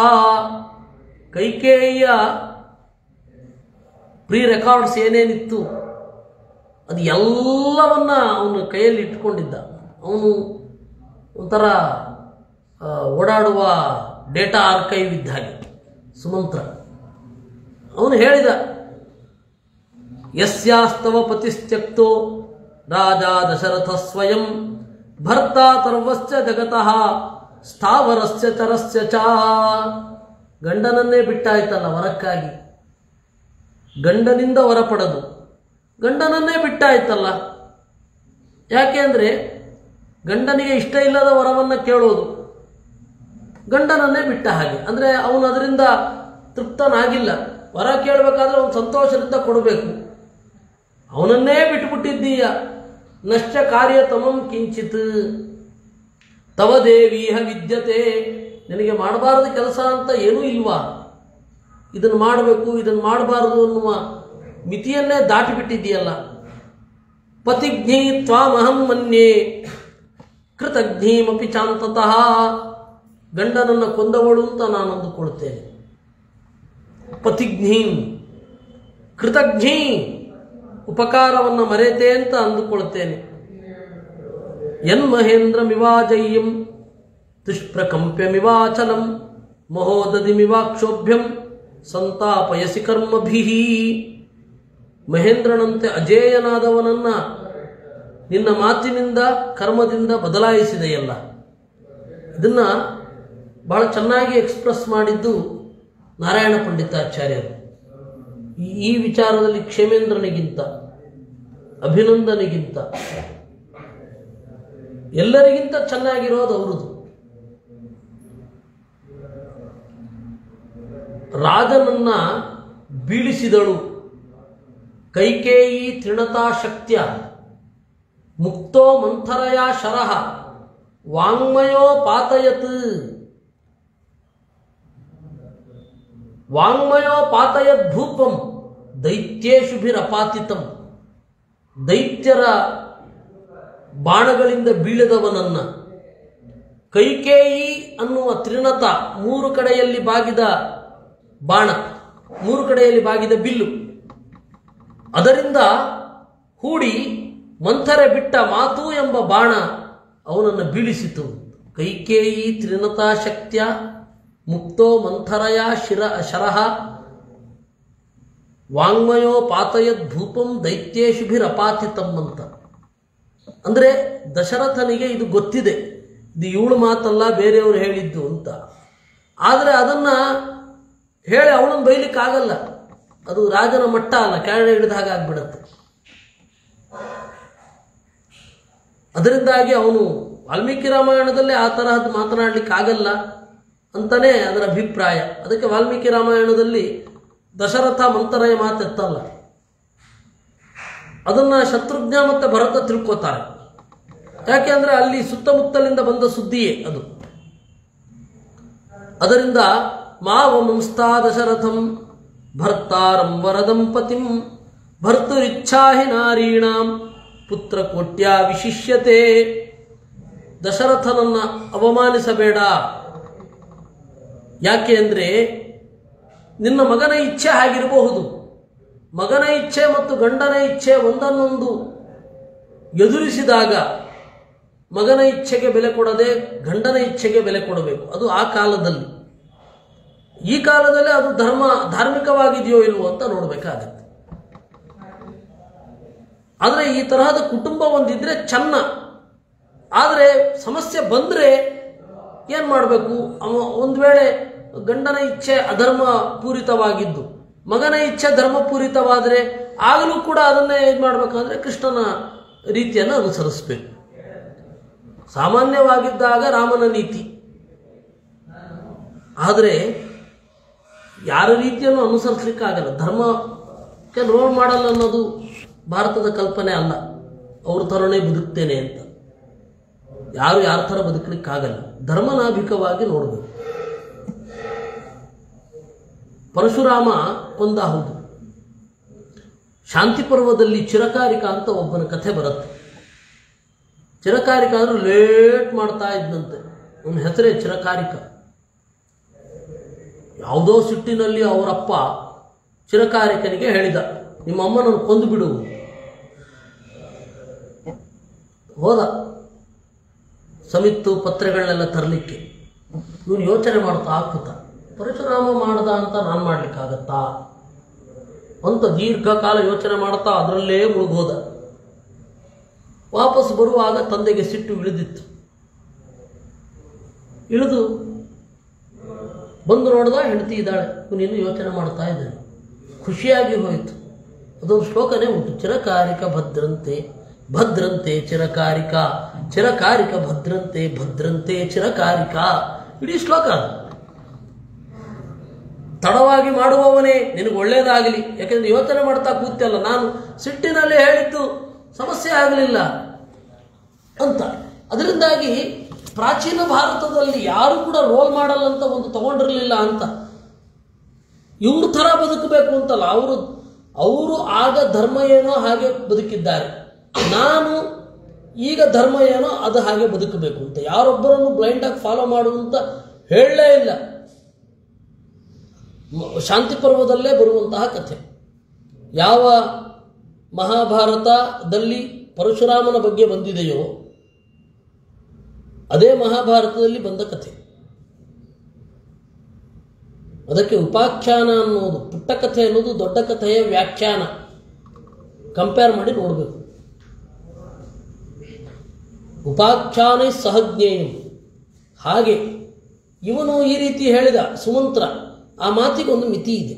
ಕೈಕೇಯ ಪ್ರೀ ರೆಕಾರ್ಡ್ಸ್ ಏನೇನಿತ್ತು ಅದು ಎಲ್ಲವನ್ನ ಅವನು ಕೈಯಲ್ಲಿ ಇಟ್ಕೊಂಡಿದ್ದ ಅವನು ಒಂಥರ ಆ, ಓಡಾಡುವ ಡೇಟಾ ಆರ್ಕೈವ್ ಇದ್ದ ಹಾಗೆ ಸುಮಂತ್ರ ಅವನು ಹೇಳಿದ ಯಸ್ಯಾಸ್ತವ ಪತಿಸ್ತ್ಯಕ್ತೋ ರಾಜ ದಶರಥ ಸ್ವಯಂ ಭರ್ತಾ ತರ್ವಶ್ಚ ಜಗತಃ ಸ್ಥಾವರಸ್ಯ ಚರಸ್ಯ ಚ ಗಂಡನನ್ನೇ ಬಿಟ್ಟಾಯ್ತಲ್ಲ ವರಕ್ಕಾಗಿ ಗಂಡನಿಂದ ವರ ಪಡೆದು ಗಂಡನನ್ನೇ ಬಿಟ್ಟಾಯ್ತಲ್ಲ ಯಾಕೆ ಅಂದರೆ ಗಂಡನಿಗೆ ಇಷ್ಟ ಇಲ್ಲದ ವರವನ್ನು ಕೇಳೋದು ಗಂಡನನ್ನೇ ಬಿಟ್ಟ ಹಾಗೆ ಅಂದರೆ ಅವನು ಅದರಿಂದ ತೃಪ್ತನಾಗಿಲ್ಲ ವರ ಕೇಳಬೇಕಾದ್ರೆ ಅವನು ಸಂತೋಷದಿಂದ ಕೊಡಬೇಕು ಅವನನ್ನೇ ಬಿಟ್ಟುಬಿಟ್ಟಿದ್ದೀಯ ನಶ್ಚ ಕಾರ್ಯ ತಮಂ ಕಿಂಚಿತ್ ತವ ದೇವೀಹ ವಿದ್ಯತೆ ನಿನಗೆ ಮಾಡಬಾರದು ಕೆಲಸ ಅಂತ ಏನೂ ಇಲ್ವಾ ಇದನ್ನು ಮಾಡಬೇಕು ಇದನ್ನು ಮಾಡಬಾರದು ಅನ್ನುವ ಮಿತಿಯನ್ನೇ ದಾಟಿಬಿಟ್ಟಿದ್ದೀಯಲ್ಲ ಪತಿಜ್ಞಿ ತ್ವಾಮಹಂ ಮನ್ಯೆ ಕೃತಜ್ಞೀಮಪಿ ಚಾಂತತಃ ಗಂಡನನ್ನು ಕೊಂದವಳು ಅಂತ ನಾನು ಅಂದುಕೊಳ್ತೇನೆ ಪತಿಜ್ಞೀಂ ಕೃತಜ್ಞಿ ಉಪಕಾರವನ್ನು ಮರೆತೆ ಅಂತ ಅಂದುಕೊಳ್ತೇನೆ ಯನ್ಮಹೇಂದ್ರಮಿವಾಜಯ್ಯಂ ದುಷ್ಪ್ರಕಂಪ್ಯಮಿವಾಚಲಂ ಮಹೋದದಿಮಿವಾಕ್ಷೋಭ್ಯಂ ಸಂತಾಪಯಸಿ ಕರ್ಮಭಿ ಮಹೇಂದ್ರನಂತೆ ಅಜೇಯನಾದವನನ್ನ ನಿನ್ನ ಮಾತಿನಿಂದ ಕರ್ಮದಿಂದ ಬದಲಾಯಿಸಿದೆಯಲ್ಲ ಇದನ್ನ ಬಹಳ ಚೆನ್ನಾಗಿ ಎಕ್ಸ್ಪ್ರೆಸ್ ಮಾಡಿದ್ದು ನಾರಾಯಣ ಪಂಡಿತಾಚಾರ್ಯರು ಈ ಈ ವಿಚಾರದಲ್ಲಿ ಕ್ಷೇಮೇಂದ್ರನಿಗಿಂತ ಅಭಿನಂದನಿಗಿಂತ ಎಲ್ಲರಿಗಿಂತ ಚೆನ್ನಾಗಿರೋದು ಅವರದು ರಾಜನನ್ನ ಬೀಳಿಸಿದಳು ಕೈಕೇಯಿ ತೃಣತಾ ಶಕ್ತ್ಯ ಮುಕ್ತೋ ಮಂಥರಯ ಶರಹ ವಾಂಗ್ಮಯೋ ಪಾತಯತ್ ವಾಂಗ್ಮಯೋ ಪಾತಯದ್ ಭೂಪಂ ದೈತ್ಯೇಶುಭಿರಪಾತಿತಂ ದೈತ್ಯರ ಬಾಣಗಳಿಂದ ಬೀಳದವನನ್ನ ಕೈಕೇಯಿ ಅನ್ನುವ ತ್ರಿಣತ ಮೂರು ಕಡೆಯಲ್ಲಿ ಬಾಗಿದ ಬಾಣ ಮೂರು ಕಡೆಯಲ್ಲಿ ಬಾಗಿದ ಬಿಲ್ಲು ಅದರಿಂದ ಹೂಡಿ ಮಂಥರೆ ಬಿಟ್ಟ ಮಾತು ಎಂಬ ಬಾಣ ಅವನನ್ನು ಬೀಳಿಸಿತು ಕೈಕೇಯಿ ತ್ರಿನತಾ ಶಕ್ತ್ಯ ಮುಕ್ತೋ ಮಂಥರಯ ಶಿರ ಶರಹ ವಾಂಗ್ಮಯೋ ಪಾತಯದ್ ಭೂಪಂ ದೈತ್ಯೇಶುಭಿರಪಾತಿತಂ ಅಂತ ಅಂದರೆ ದಶರಥನಿಗೆ ಇದು ಗೊತ್ತಿದೆ ಇದು ಇವಳು ಮಾತಲ್ಲ ಬೇರೆಯವರು ಹೇಳಿದ್ದು ಅಂತ ಆದರೆ ಅದನ್ನ ಹೇಳಿ ಅವಳನ್ನು ಬೈಲಿಕ್ಕಾಗಲ್ಲ ಅದು ರಾಜನ ಮಟ್ಟ ಅಲ್ಲ ಕೆಳಗಡೆ ಹಿಡಿದ ಹಾಗೆ ಆಗ್ಬಿಡತ್ತೆ ಅದರಿಂದಾಗಿ ಅವನು ವಾಲ್ಮೀಕಿ ರಾಮಾಯಣದಲ್ಲಿ ಆ ತರಹದ್ದು ಮಾತನಾಡ್ಲಿಕ್ಕೆ ಆಗಲ್ಲ ಅಂತಾನೆ ಅದರ ಅಭಿಪ್ರಾಯ ಅದಕ್ಕೆ ವಾಲ್ಮೀಕಿ ರಾಮಾಯಣದಲ್ಲಿ ದಶರಥ ಮಂತರಯ ಮಾತೆತ್ತಲ್ಲ ಅದನ್ನ ಶತ್ರುಘ್ನ ಮತ್ತೆ ಭರತ ತಿಳ್ಕೋತಾರೆ ಯಾಕೆ ಅಂದ್ರೆ ಅಲ್ಲಿ ಸುತ್ತಮುತ್ತಲಿಂದ ಬಂದ ಸುದ್ದಿಯೇ ಅದು ಅದರಿಂದ ಮಾವ ಮಂಸ್ತಾ ದಶರಥಂ ಭರ್ತಾರಂ ವರದಂ ಪತಿಂ ಭರ್ತುರಿಚ್ಛಾಹಿ ನಾರೀಣಾಂ ಪುತ್ರ ಕೋಟ್ಯ ವಿಶಿಷ್ಯತೆ ದಶರಥನನ್ನ ಅವಮಾನಿಸಬೇಡ ಯಾಕೆ ಅಂದ್ರೆ ನಿನ್ನ ಮಗನ ಇಚ್ಛೆ ಆಗಿರಬಹುದು ಮಗನ ಇಚ್ಛೆ ಮತ್ತು ಗಂಡನ ಇಚ್ಛೆ ಒಂದನ್ನೊಂದು ಎದುರಿಸಿದಾಗ ಮಗನ ಇಚ್ಛೆಗೆ ಬೆಲೆ ಕೊಡದೆ ಗಂಡನ ಇಚ್ಛೆಗೆ ಬೆಲೆ ಕೊಡಬೇಕು ಅದು ಆ ಕಾಲದಲ್ಲಿ ಈ ಕಾಲದಲ್ಲಿ ಅದು ಧರ್ಮ ಧಾರ್ಮಿಕವಾಗಿದೆಯೋ ಇಲ್ವೋ ಅಂತ ನೋಡಬೇಕಾಗತ್ತೆ ಆದರೆ ಈ ತರಹದ ಕುಟುಂಬ ಒಂದಿದ್ರೆ ಚೆನ್ನ ಆದರೆ ಸಮಸ್ಯೆ ಬಂದರೆ ಏನು ಮಾಡಬೇಕು ಅವ ಒಂದು ವೇಳೆ ಗಂಡನ ಇಚ್ಛೆ ಅಧರ್ಮ ಪೂರಿತವಾಗಿದ್ದು ಮಗನ ಇಚ್ಛೆ ಧರ್ಮಪೂರಿತವಾದರೆ ಆಗಲೂ ಕೂಡ ಅದನ್ನೇ ಇದು ಮಾಡಬೇಕಾದ್ರೆ ಕೃಷ್ಣನ ರೀತಿಯನ್ನು ಅನುಸರಿಸಬೇಕು ಸಾಮಾನ್ಯವಾಗಿದ್ದಾಗ ರಾಮನ ನೀತಿ ಆದರೆ ಯಾರ ರೀತಿಯನ್ನು ಅನುಸರಿಸಲಿಕ್ಕಾಗಲ್ಲ ಧರ್ಮಕ್ಕೆ ರೋಲ್ ಮಾಡಲ್ ಅನ್ನೋದು ಭಾರತದ ಕಲ್ಪನೆ ಅಲ್ಲ ಅವ್ರ ಥರನೇ ಬದುಕ್ತೇನೆ ಅಂತ ಯಾರು ಯಾರ ಥರ ಬದುಕಲಿಕ್ಕಾಗಲ್ಲ ಧರ್ಮನಾಭಿಕವಾಗಿ ನೋಡಬೇಕು ಪರಶುರಾಮ ಕೊಂದ ಹೌದು ಶಾಂತಿ ಪರ್ವದಲ್ಲಿ ಚಿರಕಾರಿಕ ಅಂತ ಒಬ್ಬನ ಕಥೆ ಬರುತ್ತೆ ಚಿರಕಾರಿಕ ಅಂದ್ರೆ ಲೇಟ್ ಮಾಡ್ತಾ ಇದ್ದಂತೆ ಅವನ ಹೆಸರೇ ಚಿರಕಾರಿಕ ಯಾವುದೋ ಸಿಟ್ಟಿನಲ್ಲಿ ಅವರಪ್ಪ ಚಿರಕಾರಿಕನಿಗೆ ಹೇಳಿದ ನಿಮ್ಮ ಅಮ್ಮನನ್ನು ಕೊಂದು ಬಿಡು ಹೋದ ಸಮಿತ್ತು ಪತ್ರೆಗಳನ್ನೆಲ್ಲ ತರಲಿಕ್ಕೆ ಇವನು ಯೋಚನೆ ಮಾಡ್ತಾ ಕೂತ ಪರಶುರಾಮ ಮಾಡ್ದ ಅಂತ ನಾನು ಮಾಡ್ಲಿಕ್ಕಾಗತ್ತಾ ಅಂತ ದೀರ್ಘಕಾಲ ಯೋಚನೆ ಮಾಡ್ತಾ ಅದರಲ್ಲೇ ಮುಳುಗೋದ ವಾಪಸ್ ಬರುವಾಗ ತಂದೆಗೆ ಸಿಟ್ಟು ಇಳಿದಿತ್ತು ಇಳಿದು ಬಂದು ನೋಡ್ದ ಹೆಂಡತಿ ಇದ್ದಾಳೆ ಇವನಿನ್ನು ಯೋಚನೆ ಮಾಡ್ತಾ ಇದ್ದಾನೆ ಖುಷಿಯಾಗಿ ಹೋಯಿತು ಅದೊಂದು ಶ್ಲೋಕನೇ ಉಂಟು ಚಿರಕಾರಿಕ ಭದ್ರಂತೆ ಭದ್ರಂತೆ ಚಿರಕಾರಿಕ ಚಿರಕಾರಿಕ ಭದ್ರಂತೆ ಭದ್ರಂತೆ ಚಿರಕಾರಿಕ ಇಡೀ ಶ್ಲೋಕ ಅದು ತಡವಾಗಿ ಮಾಡುವವನೇ ನಿನಗೆ ಒಳ್ಳೇದಾಗಲಿ ಯಾಕೆಂದ್ರೆ ಯೋಚನೆ ಮಾಡ್ತಾ ಕೂತಲ್ಲ ನಾನು ಸಿಟ್ಟಿನಲ್ಲಿ ಹೇಳಿದ್ದು ಸಮಸ್ಯೆ ಆಗಲಿಲ್ಲ ಅಂತ ಅದರಿಂದಾಗಿ ಪ್ರಾಚೀನ ಭಾರತದಲ್ಲಿ ಯಾರು ಕೂಡ ರೋಲ್ ಮಾಡಲ್ ಅಂತ ಒಂದು ತಗೊಂಡಿರಲಿಲ್ಲ ಅಂತ ಇವ್ರ ಥರ ಬದುಕಬೇಕು ಅಂತಲ್ಲ ಅವರು ಅವರು ಆಗ ಧರ್ಮ ಏನೋ ಹಾಗೆ ಬದುಕಿದ್ದಾರೆ ನಾನು ಈಗ ಧರ್ಮ ಏನೋ ಅದು ಹಾಗೆ ಬದುಕಬೇಕು ಅಂತ ಯಾರೊಬ್ಬರನ್ನು ಬ್ಲೈಂಡಾಗಿ ಫಾಲೋ ಮಾಡುವಂತ ಹೇಳಲೇ ಇಲ್ಲ ಮ- ಶಾಂತಿ ಪರ್ವದಲ್ಲೇ ಬರುವಂತಹ ಕಥೆ ಯಾವ ಮಹಾಭಾರತದಲ್ಲಿ ಪರಶುರಾಮನ ಬಗ್ಗೆ ಬಂದಿದೆಯೋ ಅದೇ ಮಹಾಭಾರತದಲ್ಲಿ ಬಂದ ಕಥೆ ಅದಕ್ಕೆ ಉಪಾಖ್ಯಾನ ಅನ್ನೋದು ಪುಟ್ಟ ಕಥೆ ಅನ್ನೋದು ದೊಡ್ಡ ಕಥೆಯ ವ್ಯಾಖ್ಯಾನ ಕಂಪೇರ್ ಮಾಡಿ ನೋಡಬೇಕು ಉಪಾಖ್ಯಾನ ಸಹಜ್ಞೇಯಂ ಹಾಗೆ ಇವನು ಈ ರೀತಿ ಹೇಳಿದ ಸುಮಂತ್ರ ಆ ಮಾತಿಗೆ ಒಂದು ಮಿತಿ ಇದೆ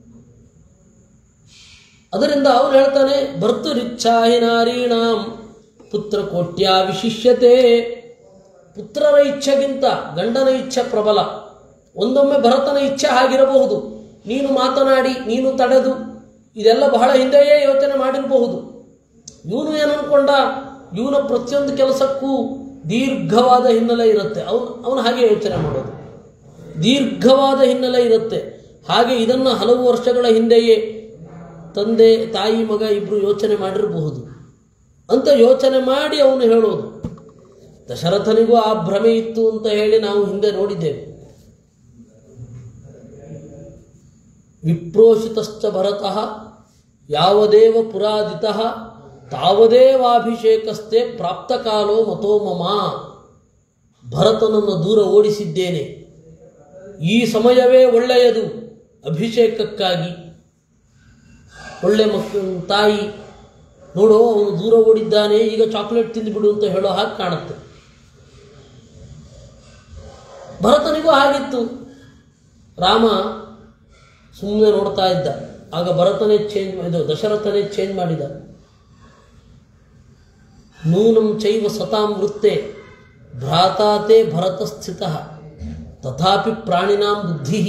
ಅದರಿಂದ ಅವನು ಹೇಳ್ತಾನೆ ಭರ್ತೃರಿಚ್ಛಾಹಿ ನಾರೀಣಾಂ ಪುತ್ರ ಕೋಟ್ಯ ವಿಶಿಷ್ಯತೆ ಪುತ್ರರ ಇಚ್ಛೆಗಿಂತ ಗಂಡನ ಇಚ್ಛೆ ಪ್ರಬಲ ಒಂದೊಮ್ಮೆ ಭರತನ ಇಚ್ಛೆ ಆಗಿರಬಹುದು ನೀನು ಮಾತನಾಡಿ ನೀನು ತಡೆದು ಇದೆಲ್ಲ ಬಹಳ ಹಿಂದೆಯೇ ಯೋಚನೆ ಮಾಡಿರಬಹುದು ಇವನು ಏನು ಅನ್ಕೊಂಡ ಇವನ ಪ್ರತಿಯೊಂದು ಕೆಲಸಕ್ಕೂ ದೀರ್ಘವಾದ ಹಿನ್ನೆಲೆ ಇರುತ್ತೆ ಅವನು ಅವನು ಹಾಗೆ ಯೋಚನೆ ಮಾಡೋದು ದೀರ್ಘವಾದ ಹಿನ್ನೆಲೆ ಇರುತ್ತೆ ಹಾಗೆ ಇದನ್ನು ಹಲವು ವರ್ಷಗಳ ಹಿಂದೆಯೇ ತಂದೆ ತಾಯಿ ಮಗ ಇಬ್ಬರು ಯೋಚನೆ ಮಾಡಿರಬಹುದು ಅಂತ ಯೋಚನೆ ಮಾಡಿ ಅವನು ಹೇಳೋದು ದಶರಥನಿಗೂ ಆ ಭ್ರಮೆ ಇತ್ತು ಅಂತ ಹೇಳಿ ನಾವು ಹಿಂದೆ ನೋಡಿದ್ದೇವೆ ವಿಪ್ರೋಷಿತಶ್ಚ ಭರತಃ ಯಾವದೇವ ಪುರಾದಿತಃ ತಾವದೇವಾಭಿಷೇಕಸ್ಥೆ ಪ್ರಾಪ್ತಕಾಲೋ ಮತೋ ಮಮ ಭರತನನ್ನು ದೂರ ಓಡಿಸಿದ್ದೇನೆ ಈ ಸಮಯವೇ ಒಳ್ಳೆಯದು ಅಭಿಷೇಕಕ್ಕಾಗಿ ಒಳ್ಳೆ ಮಕ್ಕಳು ತಾಯಿ ನೋಡು ಅವನು ದೂರ ಓಡಿದ್ದಾನೆ ಈಗ ಚಾಕ್ಲೇಟ್ ತಿಂದುಬಿಡು ಅಂತ ಹೇಳೋ ಹಾಗೆ ಕಾಣುತ್ತೆ ಭರತನಿಗೂ ಹಾಗಿತ್ತು ರಾಮ ಸುಮ್ಮನೆ ನೋಡ್ತಾ ಇದ್ದ ಆಗ ಭರತನೇ ಚೇಂಜ್ ಇದು ದಶರಥನೇ ಚೇಂಜ್ ಮಾಡಿದ ನೂನಂ ಚೈವ ಸತಾಂ ವೃತ್ತೆ ಭ್ರಾತಾತೆ ಭರತ ಸ್ಥಿತ ತಥಾಪಿ ಪ್ರಾಣಿನಾಂ ಬುದ್ಧಿ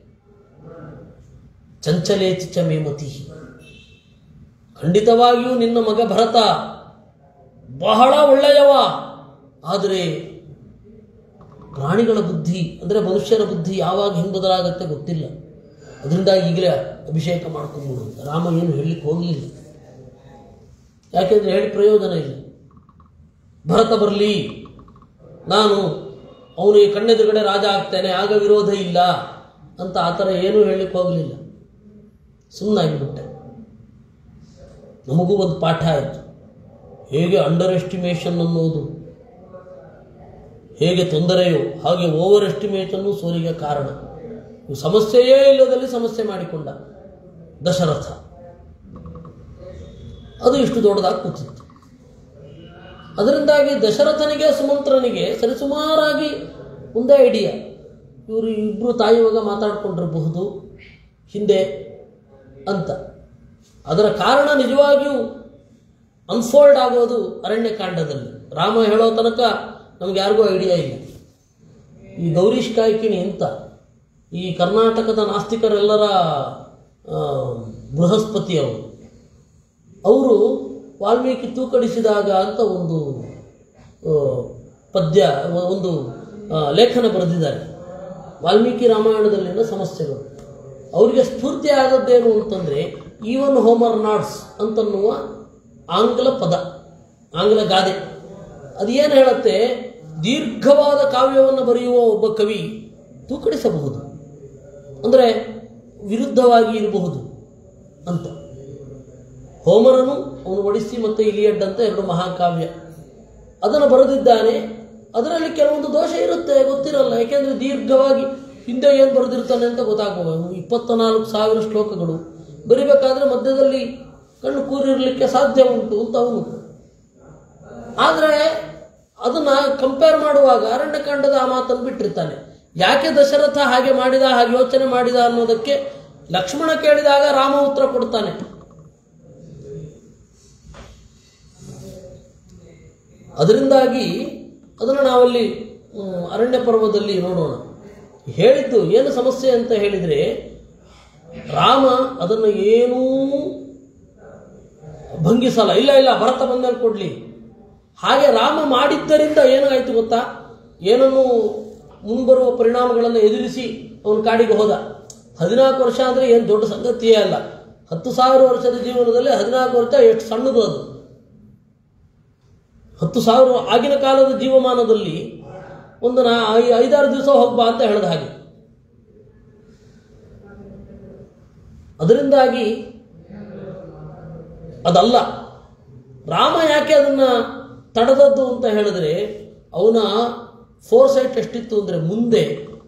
ಚಂಚಲೇತಿ ಚ ಮೇಮತಿ ಖಂಡಿತವಾಗಿಯೂ ನಿನ್ನ ಮಗ ಭರತ ಬಹಳ ಒಳ್ಳೆಯವ ಆದರೆ ಪ್ರಾಣಿಗಳ ಬುದ್ಧಿ ಅಂದರೆ ಮನುಷ್ಯರ ಬುದ್ಧಿ ಯಾವಾಗ ಹೆಂಗೆ ಬದಲಾಗತ್ತೆ ಗೊತ್ತಿಲ್ಲ ಅದರಿಂದ ಈಗಲೇ ಅಭಿಷೇಕ ಮಾಡ್ಕೊಂಡ್ಬಿಡು ಅಂತ ರಾಮ ಏನು ಹೇಳಲಿಕ್ಕೆ ಹೋಗಲಿಲ್ಲ ಯಾಕೆಂದರೆ ಹೇಳಿ ಪ್ರಯೋಜನ ಇಲ್ಲ ಭರತ ಬರಲಿ ನಾನು ಅವನಿಗೆ ಕಣ್ಣೆದುರುಗಡೆ ರಾಜ ಆಗ್ತೇನೆ ಆಗ ವಿರೋಧ ಇಲ್ಲ ಅಂತ ಆ ಥರ ಏನೂ ಹೇಳಲಿಕ್ಕೆ ಹೋಗಲಿಲ್ಲ ಸುಮ್ಮನಾಗಿಬಿಟ್ಟೆ ನಮಗೂ ಒಂದು ಪಾಠ ಆಯಿತು ಹೇಗೆ ಅಂಡರ್ ಎಸ್ಟಿಮೇಷನ್ ಅನ್ನೋದು ಹೇಗೆ ತೊಂದರೆಯೋ ಹಾಗೆ ಓವರ್ ಎಸ್ಟಿಮೇಷನ್ನು ಸೋಲಿಗೆ ಕಾರಣ ಇವು ಸಮಸ್ಯೆಯೇ ಇಲ್ಲದಲ್ಲಿ ಸಮಸ್ಯೆ ಮಾಡಿಕೊಂಡ ದಶರಥ ಅದು ಇಷ್ಟು ದೊಡ್ಡದಾಗಿ ಕೂತಿತ್ತು ಅದರಿಂದಾಗಿ ದಶರಥನಿಗೆ ಸುಮಂತ್ರನಿಗೆ ಸರಿಸುಮಾರಾಗಿ ಒಂದೇ ಐಡಿಯಾ ಇವರು ಇಬ್ಬರು ತಾಯಿ ಮಗ ಮಾತಾಡ್ಕೊಂಡಿರಬಹುದು ಹಿಂದೆ ಅಂತ ಅದರ ಕಾರಣ ನಿಜವಾಗಿಯೂ ಅನ್ಫೋಲ್ಡ್ ಆಗೋದು ಅರಣ್ಯಕಾಂಡದಲ್ಲಿ ರಾಮ ಹೇಳೋ ತನಕ ನಮ್ಗೆ ಯಾರಿಗೂ ಐಡಿಯಾ ಇಲ್ಲ ಈ ಗೌರೀಶ್ ಕಾಯ್ಕಿಣಿ ಅಂತ ಈ ಕರ್ನಾಟಕದ ನಾಸ್ತಿಕರೆಲ್ಲರ ಆ, ಬೃಹಸ್ಪತಿ ಅವರು ಅವರು ವಾಲ್ಮೀಕಿ ತೂಕಡಿಸಿದಾಗ ಅಂತ ಒಂದು ಆ, ಪದ್ಯ ಒಂದು ಆ, ಲೇಖನ ಬರೆದಿದ್ದಾರೆ ವಾಲ್ಮೀಕಿ ರಾಮಾಯಣದಲ್ಲಿನ ಸಮಸ್ಯೆಗಳು ಅವರಿಗೆ ಸ್ಫೂರ್ತಿ ಆದದ್ದೇನು ಅಂತಂದರೆ ಈವನ್ ಹೋಮರ್ ನಾಟ್ಸ್ ಅಂತನ್ನುವ ಆಂಗ್ಲ ಪದ ಆಂಗ್ಲ ಗಾದೆ ಅದು ಏನು ಹೇಳುತ್ತೆ ದೀರ್ಘವಾದ ಕಾವ್ಯವನ್ನು ಬರೆಯುವ ಒಬ್ಬ ಕವಿ ತೂಕಡಿಸಬಹುದು ಅಂದರೆ ವಿರುದ್ಧವಾಗಿ ಇರಬಹುದು ಅಂತ ಹೋಮರನು ಅವನು ಒಡಿಸಿ ಮತ್ತು ಇಲಿಯಡ್ ಅಂತ ಎರಡು ಮಹಾಕಾವ್ಯ ಅದನ್ನು ಬರೆದಿದ್ದಾನೆ ಅದರಲ್ಲಿ ಕೆಲವೊಂದು ದೋಷ ಇರುತ್ತೆ ಗೊತ್ತಿರಲ್ಲ ಯಾಕೆಂದರೆ ದೀರ್ಘವಾಗಿ ಹಿಂದೆ ಏನು ಬರೆದಿರ್ತಾನೆ ಅಂತ ಗೊತ್ತಾಗಬಹುದು ಇಪ್ಪತ್ತ ನಾಲ್ಕು ಸಾವಿರ ಶ್ಲೋಕಗಳು ಬರಿಬೇಕಾದ್ರೆ ಮಧ್ಯದಲ್ಲಿ ಕಣ್ಣು ಕೂರಿರಲಿಕ್ಕೆ ಸಾಧ್ಯ ಉಂಟು ಅಂತ ಅವನು ಆದರೆ ಅದನ್ನ ಕಂಪೇರ್ ಮಾಡುವಾಗ ಅರಣ್ಯಕಾಂಡದ ಆ ಮಾತನ್ನು ಬಿಟ್ಟಿರ್ತಾನೆ ಯಾಕೆ ದಶರಥ ಹಾಗೆ ಮಾಡಿದ ಹಾಗೆ ಯೋಚನೆ ಮಾಡಿದ ಅನ್ನೋದಕ್ಕೆ ಲಕ್ಷ್ಮಣ ಕೇಳಿದಾಗ ರಾಮ ಉತ್ತರ ಕೊಡ್ತಾನೆ ಅದರಿಂದಾಗಿ ಅದನ್ನು ನಾವಲ್ಲಿ ಹ್ಮ್, ಅರಣ್ಯ ಪರ್ವದಲ್ಲಿ ನೋಡೋಣ ಹೇಳಿದ್ದು ಏನು ಸಮಸ್ಯೆ ಅಂತ ಹೇಳಿದರೆ ರಾಮ ಅದನ್ನು ಏನೂ ಭಂಗಿಸಲ್ಲ ಇಲ್ಲ ಇಲ್ಲ ಭರತ ಬಂದಲ್ಲಿ ಕೊಡಲಿ ಹಾಗೆ ರಾಮ ಮಾಡಿದ್ದರಿಂದ ಏನಾಯಿತು ಗೊತ್ತಾ ಏನನ್ನು ಮುಂಬರುವ ಪರಿಣಾಮಗಳನ್ನು ಎದುರಿಸಿ ಅವನು ಕಾಡಿಗೆ ಹೋದ ಹದಿನಾಲ್ಕು ವರ್ಷ ಅಂದರೆ ಏನು ದೊಡ್ಡ ಸಂಗತಿಯೇ ಅಲ್ಲ ಹತ್ತು ಸಾವಿರ ವರ್ಷದ ಜೀವನದಲ್ಲಿ ಹದಿನಾಲ್ಕು ವರ್ಷ ಎಷ್ಟು ಸಣ್ಣದು ಅದು ಹತ್ತು ಸಾವಿರ ಆಗಿನ ಕಾಲದ ಜೀವಮಾನದಲ್ಲಿ ಒಂದು ನಾ ಐ- ಐದಾರು ದಿವಸ ಹೋಗ್ಬಾ ಅಂತ ಹೇಳ್ದ ಹಾಗೆ ಅದರಿಂದಾಗಿ ಅದಲ್ಲ ರಾಮ ಯಾಕೆ ಅದನ್ನ ತಡೆದದ್ದು ಅಂತ ಹೇಳಿದ್ರೆ ಅವನ ಫೋರ್ಸೈಟ್ ಎಷ್ಟಿತ್ತು ಅಂದರೆ ಮುಂದೆ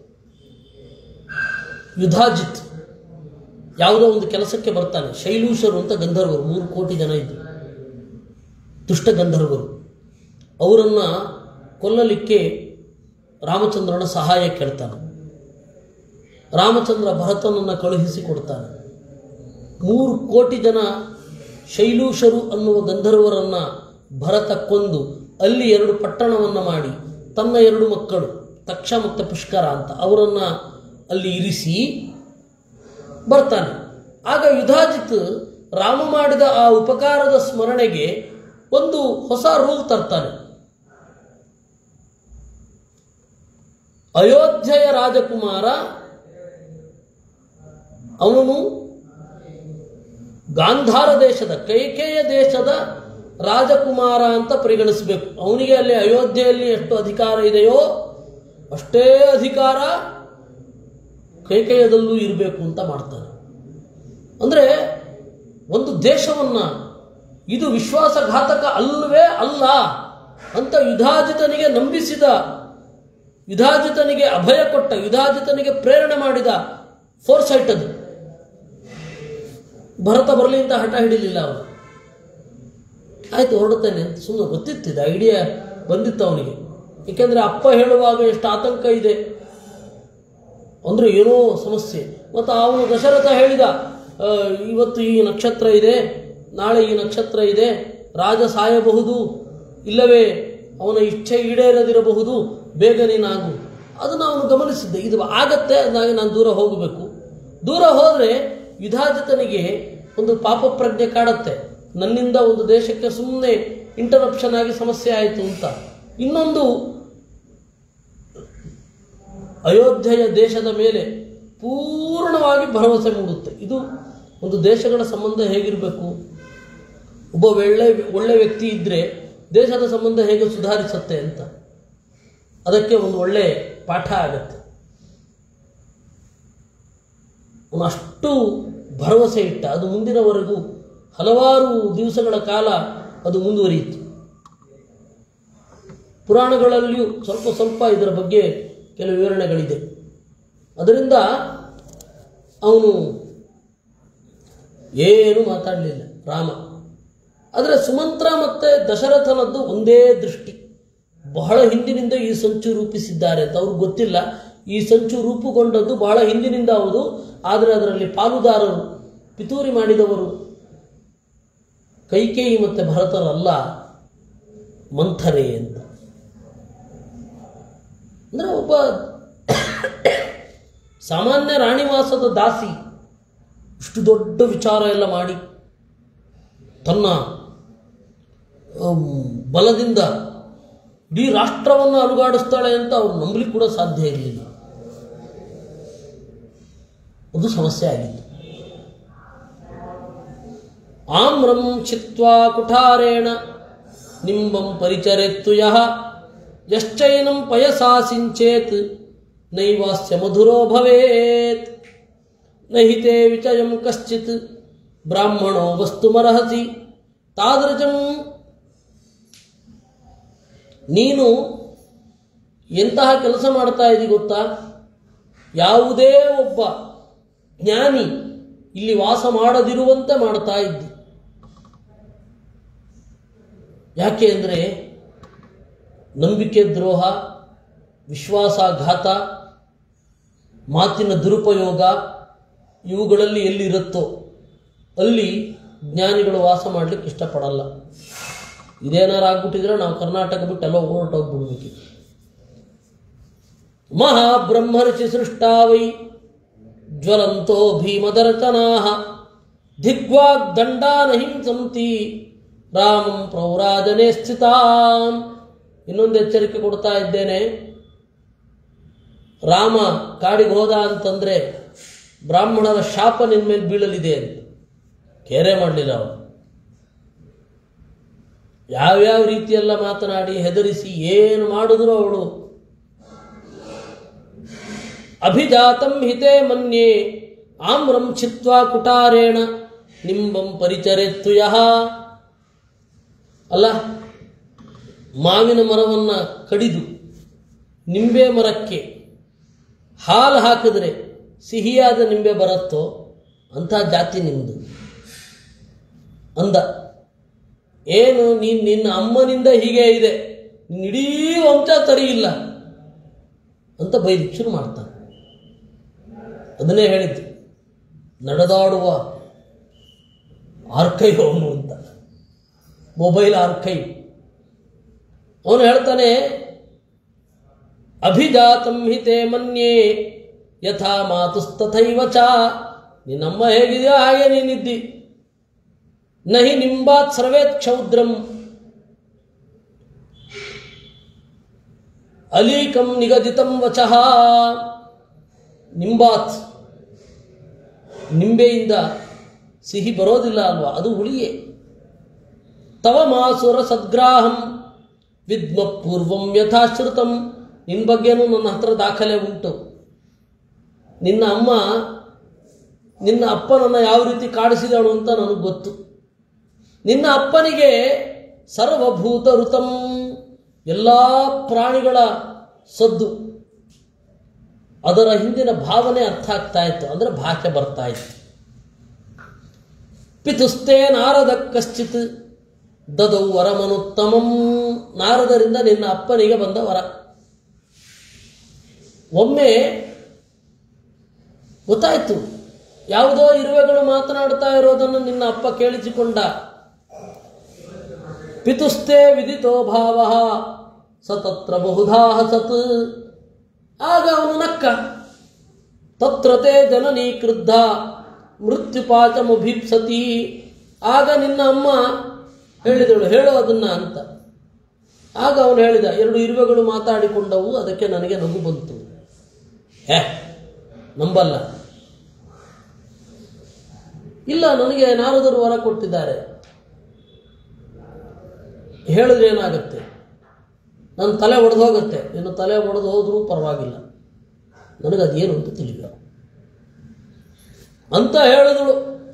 ಯುಧಾಜಿತ್ ಯಾವುದೋ ಒಂದು ಕೆಲಸಕ್ಕೆ ಬರ್ತಾನೆ ಶೈಲೂಷರು ಅಂತ ಗಂಧರ್ವರು ಮೂರು ಕೋಟಿ ಜನ ಇದ್ರು ದುಷ್ಟ ಗಂಧರ್ವರು ಅವರನ್ನು ಕೊಲ್ಲಲಿಕ್ಕೆ ರಾಮಚಂದ್ರನ ಸಹಾಯ ಕೇಳ್ತಾನೆ ರಾಮಚಂದ್ರ ಭರತನನ್ನು ಕಳುಹಿಸಿ ಕೊಡ್ತಾನೆ ಮೂರು ಕೋಟಿ ಜನ ಶೈಲೂಷರು ಅನ್ನುವ ಗಂಧರ್ವರನ್ನ ಭರತ ಕೊಂದು ಅಲ್ಲಿ ಎರಡು ಪಟ್ಟಣವನ್ನು ಮಾಡಿ ತನ್ನ ಎರಡು ಮಕ್ಕಳು ತಕ್ಷ ಮತ್ತು ಪುಷ್ಕರ ಅಂತ ಅವರನ್ನು ಅಲ್ಲಿ ಇರಿಸಿ ಬರ್ತಾನೆ ಆಗ ಯುಧಾಜಿತ್ ರಾಮ ಮಾಡಿದ ಆ ಉಪಕಾರದ ಸ್ಮರಣೆಗೆ ಒಂದು ಹೊಸ ರೂಲ್ ತರ್ತಾನೆ ಅಯೋಧ್ಯೆಯ ರಾಜಕುಮಾರ ಅವನು ಗಾಂಧಾರ ದೇಶದ ಕೈಕೇಯ ದೇಶದ ರಾಜಕುಮಾರ ಅಂತ ಪರಿಗಣಿಸಬೇಕು ಅವನಿಗೆ ಅಲ್ಲಿ ಅಯೋಧ್ಯೆಯಲ್ಲಿ ಎಷ್ಟು ಅಧಿಕಾರ ಇದೆಯೋ ಅಷ್ಟೇ ಅಧಿಕಾರ ಕೈಕೇಯದಲ್ಲೂ ಇರಬೇಕು ಅಂತ ಮಾಡ್ತಾನೆ ಅಂದರೆ ಒಂದು ದೇಶವನ್ನ ಇದು ವಿಶ್ವಾಸಘಾತಕ ಅಲ್ಲವೇ ಅಲ್ಲ ಅಂತ ಯುಧಾಜಿತನಿಗೆ ನಂಬಿಸಿದ ಯುಧಾಜಿತನಿಗೆ ಅಭಯ ಕೊಟ್ಟ ಯುಧಾಜಿತನಿಗೆ ಪ್ರೇರಣೆ ಮಾಡಿದ ಫೋರ್ಸೈಟ್ ಅದು ಭರತ ಬರಲಿ ಅಂತ ಹಠ ಹಿಡಿಲಿಲ್ಲ ಅವನು ಆಯ್ತು ಹೊರಡುತ್ತೇನೆ ಅಂತ ಸುಮ್ಮನೆ ಗೊತ್ತಿತ್ತಿದೆ ಐಡಿಯಾ ಬಂದಿತ್ತು ಅವನಿಗೆ ಏಕೆಂದರೆ ಅಪ್ಪ ಹೇಳುವಾಗ ಎಷ್ಟು ಆತಂಕ ಇದೆ ಅಂದರೆ ಏನೋ ಸಮಸ್ಯೆ ಮತ್ತು ಅವನು ದಶರಥ ಹೇಳಿದ ಆ, ಇವತ್ತು ಈ ನಕ್ಷತ್ರ ಇದೆ ನಾಳೆ ಈ ನಕ್ಷತ್ರ ಇದೆ ರಾಜ ಸಾಯಬಹುದು ಇಲ್ಲವೇ ಅವನ ಇಚ್ಛೆ ಈಡೇರದಿರಬಹುದು ಬೇಗ ನೀನಾಗು ಅದನ್ನು ಅವನು ಗಮನಿಸಿದ್ದೆ ಇದು ಆಗತ್ತೆ ಅಂದಾಗ ನಾನು ದೂರ ಹೋಗಬೇಕು ದೂರ ಹೋದರೆ ಯುಧಾಜಿತನಿಗೆ ಒಂದು ಪಾಪ ಪ್ರಜ್ಞೆ ಕಾಡತ್ತೆ ನನ್ನಿಂದ ಒಂದು ದೇಶಕ್ಕೆ ಸುಮ್ಮನೆ ಇಂಟರಪ್ಷನ್ ಆಗಿ ಸಮಸ್ಯೆ ಆಯಿತು ಅಂತ ಇನ್ನೊಂದು ಅಯೋಧ್ಯೆಯ ದೇಶದ ಮೇಲೆ ಪೂರ್ಣವಾಗಿ ಭರವಸೆ ಮೂಡುತ್ತೆ ಇದು ಒಂದು ದೇಶಗಳ ಸಂಬಂಧ ಹೇಗಿರಬೇಕು ಒಬ್ಬ ಒಳ್ಳೆ ಒಳ್ಳೆ ವ್ಯಕ್ತಿ ಇದ್ದರೆ ದೇಶದ ಸಂಬಂಧ ಹೇಗೆ ಸುಧಾರಿಸುತ್ತೆ ಅಂತ ಅದಕ್ಕೆ ಒಂದು ಒಳ್ಳೆ ಪಾಠ ಆಗತ್ತೆ ಅವನು ಅಷ್ಟು ಭರವಸೆ ಇಟ್ಟ ಅದು ಮುಂದಿನವರೆಗೂ ಹಲವಾರು ದಿವಸಗಳ ಕಾಲ ಅದು ಮುಂದುವರಿಯಿತು ಪುರಾಣಗಳಲ್ಲಿಯೂ ಸ್ವಲ್ಪ ಸ್ವಲ್ಪ ಇದರ ಬಗ್ಗೆ ಕೆಲವು ವಿವರಣೆಗಳಿದೆ ಅದರಿಂದ ಅವನು ಏನು ಮಾತಾಡಲಿಲ್ಲ ರಾಮ ಆದರೆ ಸುಮಂತ್ರ ಮತ್ತು ದಶರಥನದ್ದು ಒಂದೇ ದೃಷ್ಟಿ ಬಹಳ ಹಿಂದಿನಿಂದ ಈ ಸಂಚು ರೂಪಿಸಿದ್ದಾರೆ ಅಂತ ಅವ್ರಿಗೆ ಗೊತ್ತಿಲ್ಲ ಈ ಸಂಚು ರೂಪುಗೊಂಡದ್ದು ಬಹಳ ಹಿಂದಿನಿಂದ ಹೌದು ಆದರೆ ಅದರಲ್ಲಿ ಪಾಲುದಾರರು ಪಿತೂರಿ ಮಾಡಿದವರು ಕೈಕೇಯಿ ಮತ್ತು ಭರತರಲ್ಲ ಮಂಥರೆ ಅಂತ ಅಂದರೆ ಒಬ್ಬ ಸಾಮಾನ್ಯ ರಾಣಿವಾಸದ ದಾಸಿ ಇಷ್ಟು ದೊಡ್ಡ ವಿಚಾರ ಎಲ್ಲ ಮಾಡಿ ತನ್ನ ಅಮ್, ಬಲದಿಂದ ಇಡೀ ರಾಷ್ಟ್ರವನ್ನು ಅಲುಗಾಡಿಸ್ತಾಳೆ ಅಂತ ಅವ್ರು ನಂಬಲಿಕ್ಕೆ ಕೂಡ ಸಾಧ್ಯ ಇರಲಿಲ್ಲ ಅದು ಸಮಸ್ಯೆ ಆಗಿತ್ತು ಆಮ್ರಂ ಚಿತ್ವಾ ಕುಠಾರೇಣ ನಿಂಬಂ ಪರಿಚರೆತ್ತು ಯಹ ಯಶ್ಚೈನಂ ಪಯಸಾ ಸಿಂಚೇತ್ ನೈವಾಸ್ಯ ಮಧುರೋ ಭವೇತ್ ನಹಿತೆ ವಿಚಯಂ ಕಶ್ಚಿತ್ ಬ್ರಾಹ್ಮಣೋ ವಸ್ತುಮರ್ಹಸಿ ತಾದೃಶಂ ನೀನು ಎಂತಹ ಕೆಲಸ ಮಾಡ್ತಾ ಇದ್ದಿ ಗೊತ್ತಾ ಯಾವುದೇ ಒಬ್ಬ ಜ್ಞಾನಿ ಇಲ್ಲಿ ವಾಸ ಮಾಡದಿರುವಂತೆ ಮಾಡ್ತಾ ಇದ್ದಿ ಯಾಕೆ ಅಂದರೆ ನಂಬಿಕೆ ದ್ರೋಹ ವಿಶ್ವಾಸಾಘಾತ ಮಾತಿನ ದುರುಪಯೋಗ ಇವುಗಳಲ್ಲಿ ಎಲ್ಲಿರುತ್ತೋ ಅಲ್ಲಿ ಜ್ಞಾನಿಗಳು ವಾಸ ಮಾಡಲಿಕ್ಕೆ ಇಷ್ಟಪಡಲ್ಲ ಇದೇನಾರು ಆಗ್ಬಿಟ್ಟಿದ್ರೆ ನಾವು ಕರ್ನಾಟಕ ಬಿಟ್ಟು ಎಲ್ಲ ಹೊರಟೋಗ್ಬಿಡ್ಬೇಕಿತ್ತು ಮಹಾಬ್ರಹ್ಮರ್ಷಿ ಸೃಷ್ಟಾ ವೈ ಜ್ವಲಂತೋ ಭೀಮದರ್ಶನಾ ದಿಗ್ವಾಗ್ದಂಡಾನ ಹಿಂಸಂತಿ ರಾಮಂ ಪ್ರೌರಾಜನೆ ಸ್ಥಿತಾಂ ಇನ್ನೊಂದು ಎಚ್ಚರಿಕೆ ಕೊಡ್ತಾ ಇದ್ದೇನೆ ರಾಮ ಕಾಡಿಗೆ ಹೋದ ಅಂತಂದ್ರೆ ಬ್ರಾಹ್ಮಣರ ಶಾಪ ನಿನ್ನ ಮೇಲೆ ಬೀಳಲಿದೆ ಅಂತ ಕೇರೆ ಮಾಡಲಿಲ್ಲ ಅವರು ಯಾವ್ಯಾವ ರೀತಿಯೆಲ್ಲ ಮಾತನಾಡಿ ಹೆದರಿಸಿ ಏನು ಮಾಡಿದ್ರು ಅವಳು ಅಭಿಜಾತಂ ಹಿತೆ ಮನ್ಯೆ ಆಮ್ರಂ ಚಿತ್ವಾ ಕುಟಾರೇಣ ನಿಂಬಂ ಪರಿಚರೆತ್ತು ಯಹ ಅಲ್ಲ ಮಾವಿನ ಮರವನ್ನು ಕಡಿದು ನಿಂಬೆ ಮರಕ್ಕೆ ಹಾಲು ಹಾಕಿದ್ರೆ ಸಿಹಿಯಾದ ನಿಂಬೆ ಬರುತ್ತೋ ಅಂಥ ಜಾತಿ ನಿಮ್ಮದು ಅಂದ ಏನು ನೀನು ನಿನ್ನ ಅಮ್ಮನಿಂದ ಹೀಗೆ ಇದೆ ನಿನ್ನ ಇಡೀ ವಂಶ ಸರಿ ಇಲ್ಲ ಅಂತ ಬೈಲಿಕ್ಕೆ ಶುರು ಮಾಡ್ತಾನೆ ಅದನ್ನೇ ಹೇಳಿದ್ದು ನಡೆದಾಡುವ ಆರ್ಕೈವ್ ಅವನು ಅಂತ ಮೊಬೈಲ್ ಆರ್ಕೈವ್ ಅವನು ಹೇಳ್ತಾನೆ ಅಭಿಜಾತಂ ಹಿತೆ ಮನ್ಯೆ ಯಥಾ ಮಾತುಸ್ತಥೈವ ಚ ನಿನ್ನಮ್ಮ ಹೇಗಿದೆಯೋ ಹಾಗೆ ನೀನಿದ್ದಿ ನಹಿ ನಿಂಬಾತ್ ಸರ್ವೇತ್ ಕ್ಷೌದ್ರಂ ಅಲೀಕಂ ನಿಗದಿತಂ ವಚಃ ನಿಂಬಾತ್ ನಿಂಬೆಯಿಂದ ಸಿಹಿ ಬರೋದಿಲ್ಲ ಅಲ್ವಾ ಅದು ಹುಳಿಯೇ ತವ ಮಾಸುರ ಸದ್ಗ್ರಾಹಂ ವಿದ್ಮ ಪೂರ್ವಂ ಯಥಾಶ್ರುತಂ ನಿನ್ನ ಬಗ್ಗೆನೂ ನನ್ನ ಹತ್ರ ದಾಖಲೆ ಉಂಟು ನಿನ್ನ ಅಮ್ಮ ನಿನ್ನ ಅಪ್ಪನನ್ನು ಯಾವ ರೀತಿ ಕಾಡಿಸಿದಳು ಅಂತ ನನಗೆ ಗೊತ್ತು ನಿನ್ನ ಅಪ್ಪನಿಗೆ ಸರ್ವಭೂತ ಋತಂ ಎಲ್ಲ ಪ್ರಾಣಿಗಳ ಸದ್ದು ಅದರ ಹಿಂದಿನ ಭಾವನೆ ಅರ್ಥ ಆಗ್ತಾ ಇತ್ತು ಅಂದರೆ ಭಾಷೆ ಬರ್ತಾ ಇತ್ತು ಪಿತುಸ್ತೆ ನಾರದ ಕಶ್ಚಿತ್ ದದೌ ವರಮನುತ್ತಮಂ ನಾರದರಿಂದ ನಿನ್ನ ಅಪ್ಪನಿಗೆ ಬಂದ ವರ ಒಮ್ಮೆ ಗೊತ್ತಾಯ್ತು ಯಾವುದೋ ಇರುವೆಗಳು ಮಾತನಾಡ್ತಾ ಇರೋದನ್ನು ನಿನ್ನ ಅಪ್ಪ ಕೇಳಿಸಿಕೊಂಡ ಪಿತುಸ್ತೆ ವಿದಿತೋ ಭಾವ ಸತತ್ರ ಬಹುಧಾ ಸತ್ ಆಗ ಅವನು ನಕ್ಕ ತತ್ರತೆ ಜನನೀ ಕ್ರುದ್ಧ ಮೃತ್ಯುಪಾಚಮುಭೀಪ್ಸತಿ ಆಗ ನಿನ್ನ ಅಮ್ಮ ಹೇಳಿದಳು ಹೇಳು ಅದನ್ನ ಅಂತ ಆಗ ಅವನು ಹೇಳಿದ ಎರಡು ಇರುವೆಗಳು ಮಾತಾಡಿಕೊಂಡವು ಅದಕ್ಕೆ ನನಗೆ ನಗು ಬಂತು ಹೇ ನಂಬಲ್ಲ ಇಲ್ಲ ನನಗೆ ನಾರದರು ವರ ಕೊಟ್ಟಿದ್ದಾರೆ ಹೇಳಿದ್ರೆ ಏನಾಗುತ್ತೆ ನನ್ನ ತಲೆ ಒಡೆದು ಹೋಗುತ್ತೆ ನಿನ್ನ ತಲೆ ಒಡೆದು ಹೋದ್ರೂ ಪರವಾಗಿಲ್ಲ ನನಗೆ ಅದೇನು ಅಂತ ತಿಳಿಲ್ಲ ಅಂತ ಹೇಳಿದಳು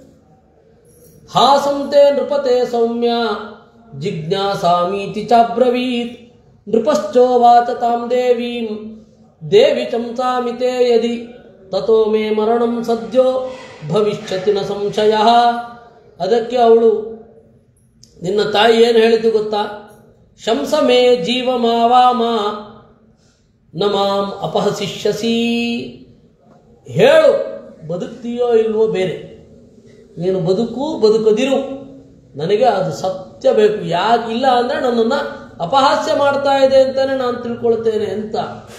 ಹಾಸಂತೆ ನೃಪತೆ ಸೌಮ್ಯ ಜಿಜ್ಞಾಸಾಮೀತಿ ಚಾಬ್ರವೀತ್ ನೃಪಶ್ಚೋವಾಚ ತಾಂ ದೇವೀಂ ದೇವಿ ಚಂಸಾಮಿತೆ ಯದಿ ತಥೋ ಮೇ ಮರಣಂ ಸದ್ಯೋ ಭವಿಷ್ಯತಿ ನ ಸಂಶಯ ಅದಕ್ಕೆ ಅವಳು ನಿನ್ನ ತಾಯಿ ಏನು ಹೇಳಿದ್ದು ಗೊತ್ತಾ ಶಂಸ ಮೇ ಜೀವ ಮಾವಾಮ ನ ಮಾಂ ಅಪಹಸಿಷ್ಯಸಿ ಹೇಳು ಬದುಕ್ತೀಯೋ ಇಲ್ವೋ ಬೇರೆ ನೀನು ಬದುಕು ಬದುಕದಿರು ನನಗೆ ಅದು ಸತ್ಯ ಬೇಕು ಯಾಕಿಲ್ಲ ಅಂದರೆ ನನ್ನನ್ನು ಅಪಹಾಸ್ಯ ಮಾಡ್ತಾ ಇದೆ ಅಂತಾನೆ ನಾನು ತಿಳ್ಕೊಳ್ತೇನೆ ಅಂತ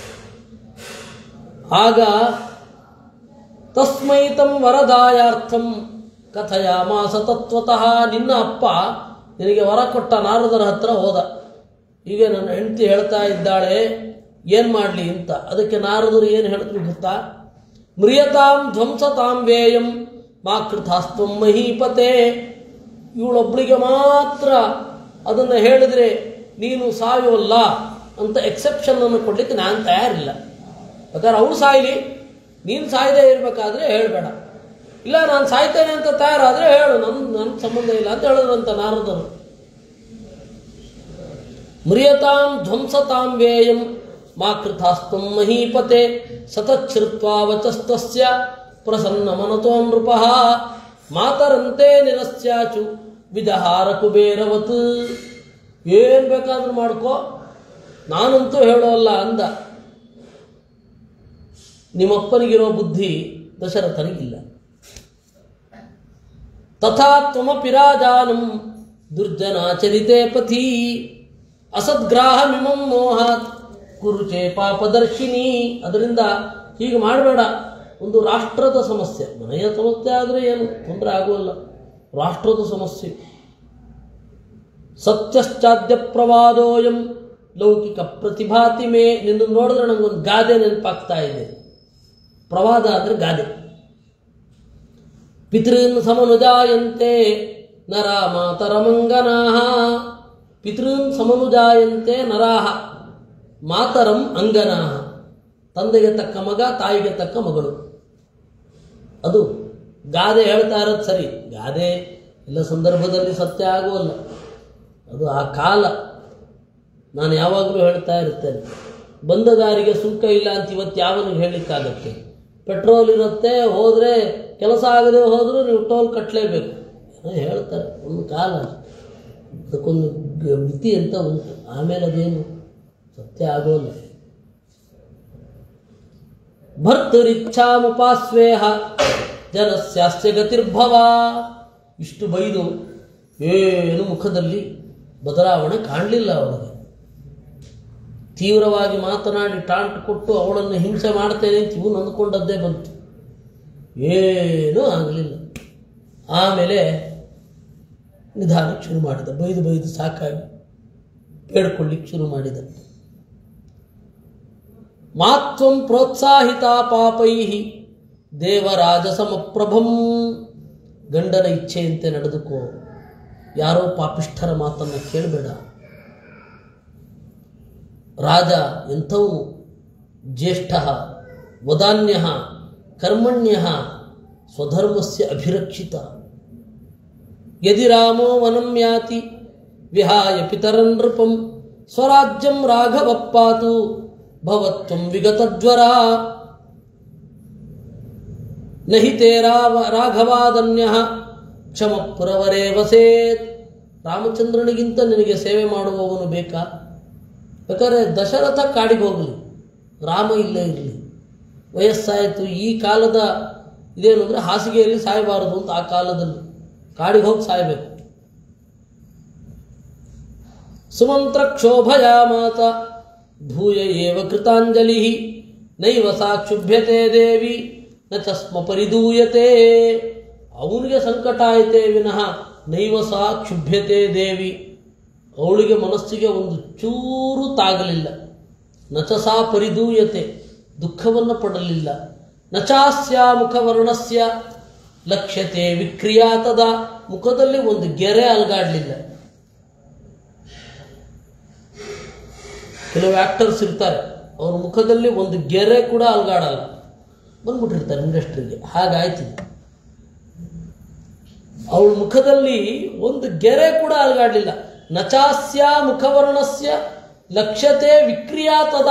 ಆಗ ತಸ್ಮೈ ತಂ ವರದಾಯಾರ್ಥಂ ಕಥಯಾಮಾಸ ತತ್ವತಃ ನಿನ್ನ ಅಪ್ಪ ನಿನಗೆ ವರ ಕೊಟ್ಟ ನಾರದರ ಹತ್ರ ಹೋದ ಈಗ ನನ್ನ ಹೆಂಡತಿ ಹೇಳ್ತಾ ಇದ್ದಾಳೆ ಏನು ಮಾಡಲಿ ಅಂತ ಅದಕ್ಕೆ ನಾರದರು ಏನು ಹೇಳಿದ್ರು ಗೊತ್ತಾ ಮ್ರಿಯತಾಂ ಧ್ವಂಸತಾಂ ವೇಯಂ ಮಾ ಕೃತಾಸ್ತ್ವಂ ಮಹೀಪತೆ ಇವಳೊಬ್ಬಳಿಗೆ ಮಾತ್ರ ಅದನ್ನು ಹೇಳಿದ್ರೆ ನೀನು ಸಾಯೋಲ್ಲ ಅಂತ ಎಕ್ಸೆಪ್ಷನ್ ಅನ್ನು ಕೊಡ್ಲಿಕ್ಕೆ ನಾನು ತಯಾರಿಲ್ಲ ಬೇಕಾದ್ರೆ ಅವಳು ಸಾಯಲಿ ನೀನು ಸಾಯದೇ ಇರಬೇಕಾದ್ರೆ ಹೇಳಬೇಡ ಇಲ್ಲ ನಾನು ಸಾಯ್ತೇನೆ ಅಂತ ತಯಾರಾದರೆ ಹೇಳು ನನ್ನ ನನ್ನ ಸಂಬಂಧ ಇಲ್ಲ ಅಂತ ಹೇಳಿದ್ರಂತ ನಾರದರು ಮ್ರಿಯತಾಂ ಧ್ವಂಸತಾಂ ವೇಯಂ ಮಾ ಕೃತಾಸ್ತಂ ಮಹೀಪತೆ ಸತಚ್ಛ್ರುತ್ವಾ ವಚಸ್ತಸ್ಯ ಪ್ರಸನ್ನ ಮನತೋ ನೃಪಃ ಮಾತರಂತೆ ನಿರಸ್ಯಾಚು ವಿದಹಾರ ಕುಬೇರವತ್ ಏನು ಬೇಕಾದ್ರೂ ಮಾಡ್ಕೋ ನಾನಂತೂ ಹೇಳೋಲ್ಲ ಅಂದ ನಿಮ್ಮಪ್ಪನಿಗಿರೋ ಬುದ್ಧಿ ದಶರಥನಿಗಿಲ್ಲ ತಥಾ ತ್ವಮಪಿ ರಾಜಾನಂ ದುರ್ಜನಾಚರಿತೆ ಪಥಿ ಅಸದ್ಗ್ರಾಹಮಿಮಂ ಮೋಹಾತ್ ಕುರುಚೆ ಪಾಪದರ್ಶಿನಿ ಅದರಿಂದ ಹೀಗೆ ಮಾಡಬೇಡ ಒಂದು ರಾಷ್ಟ್ರದ ಸಮಸ್ಯೆ ಮನೆಯ ಸಮಸ್ಯೆ ಆದರೆ ಏನು ತೊಂದರೆ ಆಗುವಲ್ಲ ರಾಷ್ಟ್ರದ ಸಮಸ್ಯೆ ಸತ್ಯಶ್ಚಾದ್ಯ ಪ್ರವಾದೋಯಂ ಲೌಕಿಕ ಪ್ರತಿಭಾತಿ ಮೇ ನಿನ್ನ ನೋಡಿದ್ರೆ ನನಗೊಂದು ಗಾದೆ ನೆನಪಾಗ್ತಾ ಇದೆ ಪ್ರವಾದ ಅಂದರೆ ಗಾದೆ ಪಿತೃನ್ ಸಮನುಜಾಯಂತೆ ನರ ಮಾತರಮಂಗನಾಹ ಪಿತೃನ್ ಸಮನುಜಾಯಂತೆ ನರಾಹ ಮಾತರಂ ಅಂಗನಾಹ ತಂದೆಗೆ ತಕ್ಕ ಮಗ ತಾಯಿಗೆ ತಕ್ಕ ಮಗಳು ಅದು ಗಾದೆ ಹೇಳ್ತಾ ಇರೋದು ಸರಿ ಗಾದೆ ಎಲ್ಲ ಸಂದರ್ಭದಲ್ಲಿ ಸತ್ಯ ಆಗುವಲ್ಲ ಅದು ಆ ಕಾಲ ನಾನು ಯಾವಾಗಲೂ ಹೇಳ್ತಾ ಇರ್ತೇನೆ ಬಂದ ದಾರಿಗೆ ಸುಂಕ ಇಲ್ಲ ಅಂತ ಇವತ್ತು ಯಾವನಿಗೆ ಹೇಳಲಿಕ್ಕಾಗತ್ತೆ ಪೆಟ್ರೋಲ್ ಇರುತ್ತೆ ಹೋದರೆ ಕೆಲಸ ಆಗದೆ ಹೋದರೂ ನೀವು ಟೋಲ್ ಕಟ್ಟಲೇಬೇಕು ಏನೋ ಹೇಳ್ತಾರೆ ಒಂದು ಕಾಲ ಅದಕ್ಕೊಂದು ಗ- ಮಿತಿ ಅಂತ ಉಂಟು ಆಮೇಲೆ ಅದೇನು ಸತ್ಯ ಆಗೋಲ್ಲ ಭರ್ತರಿಚ್ಛಾಮುಪಾಸ್ವೇಹ ಜನಸ್ಯಾಸ್ಯ ಗತಿರ್ಭವ ಇಷ್ಟು ಬೈದು ಏನು ಮುಖದಲ್ಲಿ ಬದಲಾವಣೆ ಕಾಣಲಿಲ್ಲ ಅವಳಿಗೆ ತೀವ್ರವಾಗಿ ಮಾತನಾಡಿ ಟಾಂಟ್ ಕೊಟ್ಟು ಅವಳನ್ನು ಹಿಂಸೆ ಮಾಡ್ತೇನೆ ಅಂತ ಇವನು ಅಂದ್ಕೊಂಡದ್ದೇ ಬಂತು ಏನೂ ಆಗಲಿಲ್ಲ ಆಮೇಲೆ ನಿಧಾನಕ್ಕೆ ಶುರು ಮಾಡಿದ ಬೈದು ಬೈದು ಸಾಕಾಗಿ ಬೇಡ್ಕೊಳ್ಳಿಕ್ಕೆ ಶುರು ಮಾಡಿದ ಮಾತ್ವಂ ಪ್ರೋತ್ಸಾಹಿತ ಪಾಪೈ ದೇವರಾಜ ಸಮಪ್ರಭಂ ಗಂಡನ ಇಚ್ಛೆಯಂತೆ ನಡೆದುಕೋ ಯಾರೋ ಪಾಪಿಷ್ಠರ ಮಾತನ್ನು ಕೇಳಬೇಡ ರಾಜ ಎಂಥವನು ಜ್ಯೇಷ್ಠ ವದಾನ್ಯ ಕರ್ಮಣ್ಯ ಸ್ವಧರ್ಮಸ್ಯ ಅಭಿರಕ್ಷಿತ ಯದಿ ರಾಮೋ ವನಂ ಯಾತಿ ವಿಹಾಯ ಪಿತರನ್ ನೃಪಂ ಸ್ವರಾಜ್ಯಂ ರಾಘವಪ್ಪಾತು ಭವತ್ವಂ ವಿಗತಜ್ವರ ನಹಿ ತೇ ರಾವ ರಾಘವಾದನ್ಯ ಕ್ಷಮಪುರವರೇ ವಸೇತ್ ರಾಮಚಂದ್ರನಿಗಿಂತ ನಿನಗೆ ಸೇವೆ ಮಾಡುವವನು ಬೇಕಾ ಬೇಕಾದ್ರೆ ದಶರಥ ಕಾಡಿಗೆ ಹೋಗಲಿ ರಾಮ ಇಲ್ಲೇ ಇರಲಿ ವಯಸ್ಸಾಯಿತು ಈ ಕಾಲದ ಇದೇನು ಅಂದರೆ ಹಾಸಿಗೆಯಲ್ಲಿ ಸಾಯಬಾರದು ಅಂತ ಆ ಕಾಲದಲ್ಲಿ ಕಾಡಿಗೆ ಹೋಗಿ ಸಾಯಬೇಕು ಸುಮಂತ್ರ ಕ್ಷೋಭಯಾಮಾತ ಭೂಯ ಏವ ಕೃತಾಂಜಲಿ ನೈವ ಸಾ ಕ್ಷುಭ್ಯತೆ ದೇವಿ ನ ಚಸ್ಮ ಪರಿದೂಯತೆ ಅವನಿಗೆ ಸಂಕಟ ಆಯಿತೇ ವಿನಃ ನೈವ ಸಾ ಕ್ಷುಭ್ಯತೆ ದೇವಿ ಅವಳಿಗೆ ಮನಸ್ಸಿಗೆ ಒಂದು ಚೂರು ತಾಗಲಿಲ್ಲ ನಚಸಾ ಪರಿದೂಯತೆ ದುಃಖವನ್ನು ಪಡಲಿಲ್ಲ ನಚಾಸ್ಯ ಮುಖವರ್ಣಸ್ಯ ಲಕ್ಷ್ಯತೆ ವಿಕ್ರಿಯಾತದ ಮುಖದಲ್ಲಿ ಒಂದು ಗೆರೆ ಅಲ್ಗಾಡಲಿಲ್ಲ ಕೆಲವು ಆ್ಯಕ್ಟರ್ಸ್ ಇರ್ತಾರೆ ಅವ್ರ ಮುಖದಲ್ಲಿ ಒಂದು ಗೆರೆ ಕೂಡ ಅಲ್ಗಾಡಲ್ಲ ಬಂದ್ಬಿಟ್ಟಿರ್ತಾರೆ ಇಂಡಸ್ಟ್ರಿಗೆ ಹಾಗಾಯ್ತು ಇದು. ಅವಳ ಮುಖದಲ್ಲಿ ಒಂದು ಗೆರೆ ಕೂಡ ಅಲ್ಗಾಡಲಿಲ್ಲ ನಚಾಸ್ಯ ಮುಖವರ್ಣಸ್ಯ ಲಕ್ಷ್ಯತೆ ವಿಕ್ರಿಯಾತದ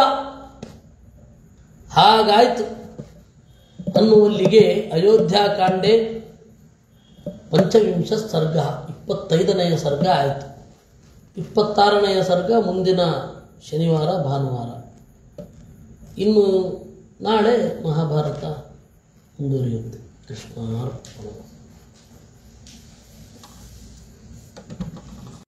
ಹಾಗಾಯ್ತು ಅನ್ನುವಲ್ಲಿಗೆ ಅಯೋಧ್ಯಾಕಾಂಡೆ ಪಂಚವಿಂಶ ಸರ್ಗ ಇಪ್ಪತ್ತೈದನೆಯ ಸರ್ಗ ಆಯಿತು ಇಪ್ಪತ್ತಾರನೆಯ ಸರ್ಗ ಮುಂದಿನ ಶನಿವಾರ ಭಾನುವಾರ ಇನ್ನು ನಾಳೆ ಮಹಾಭಾರತ ಮುಂದುವರಿಯುತ್ತೆ ಕೃಷ್ಣಾರ್ಪಣ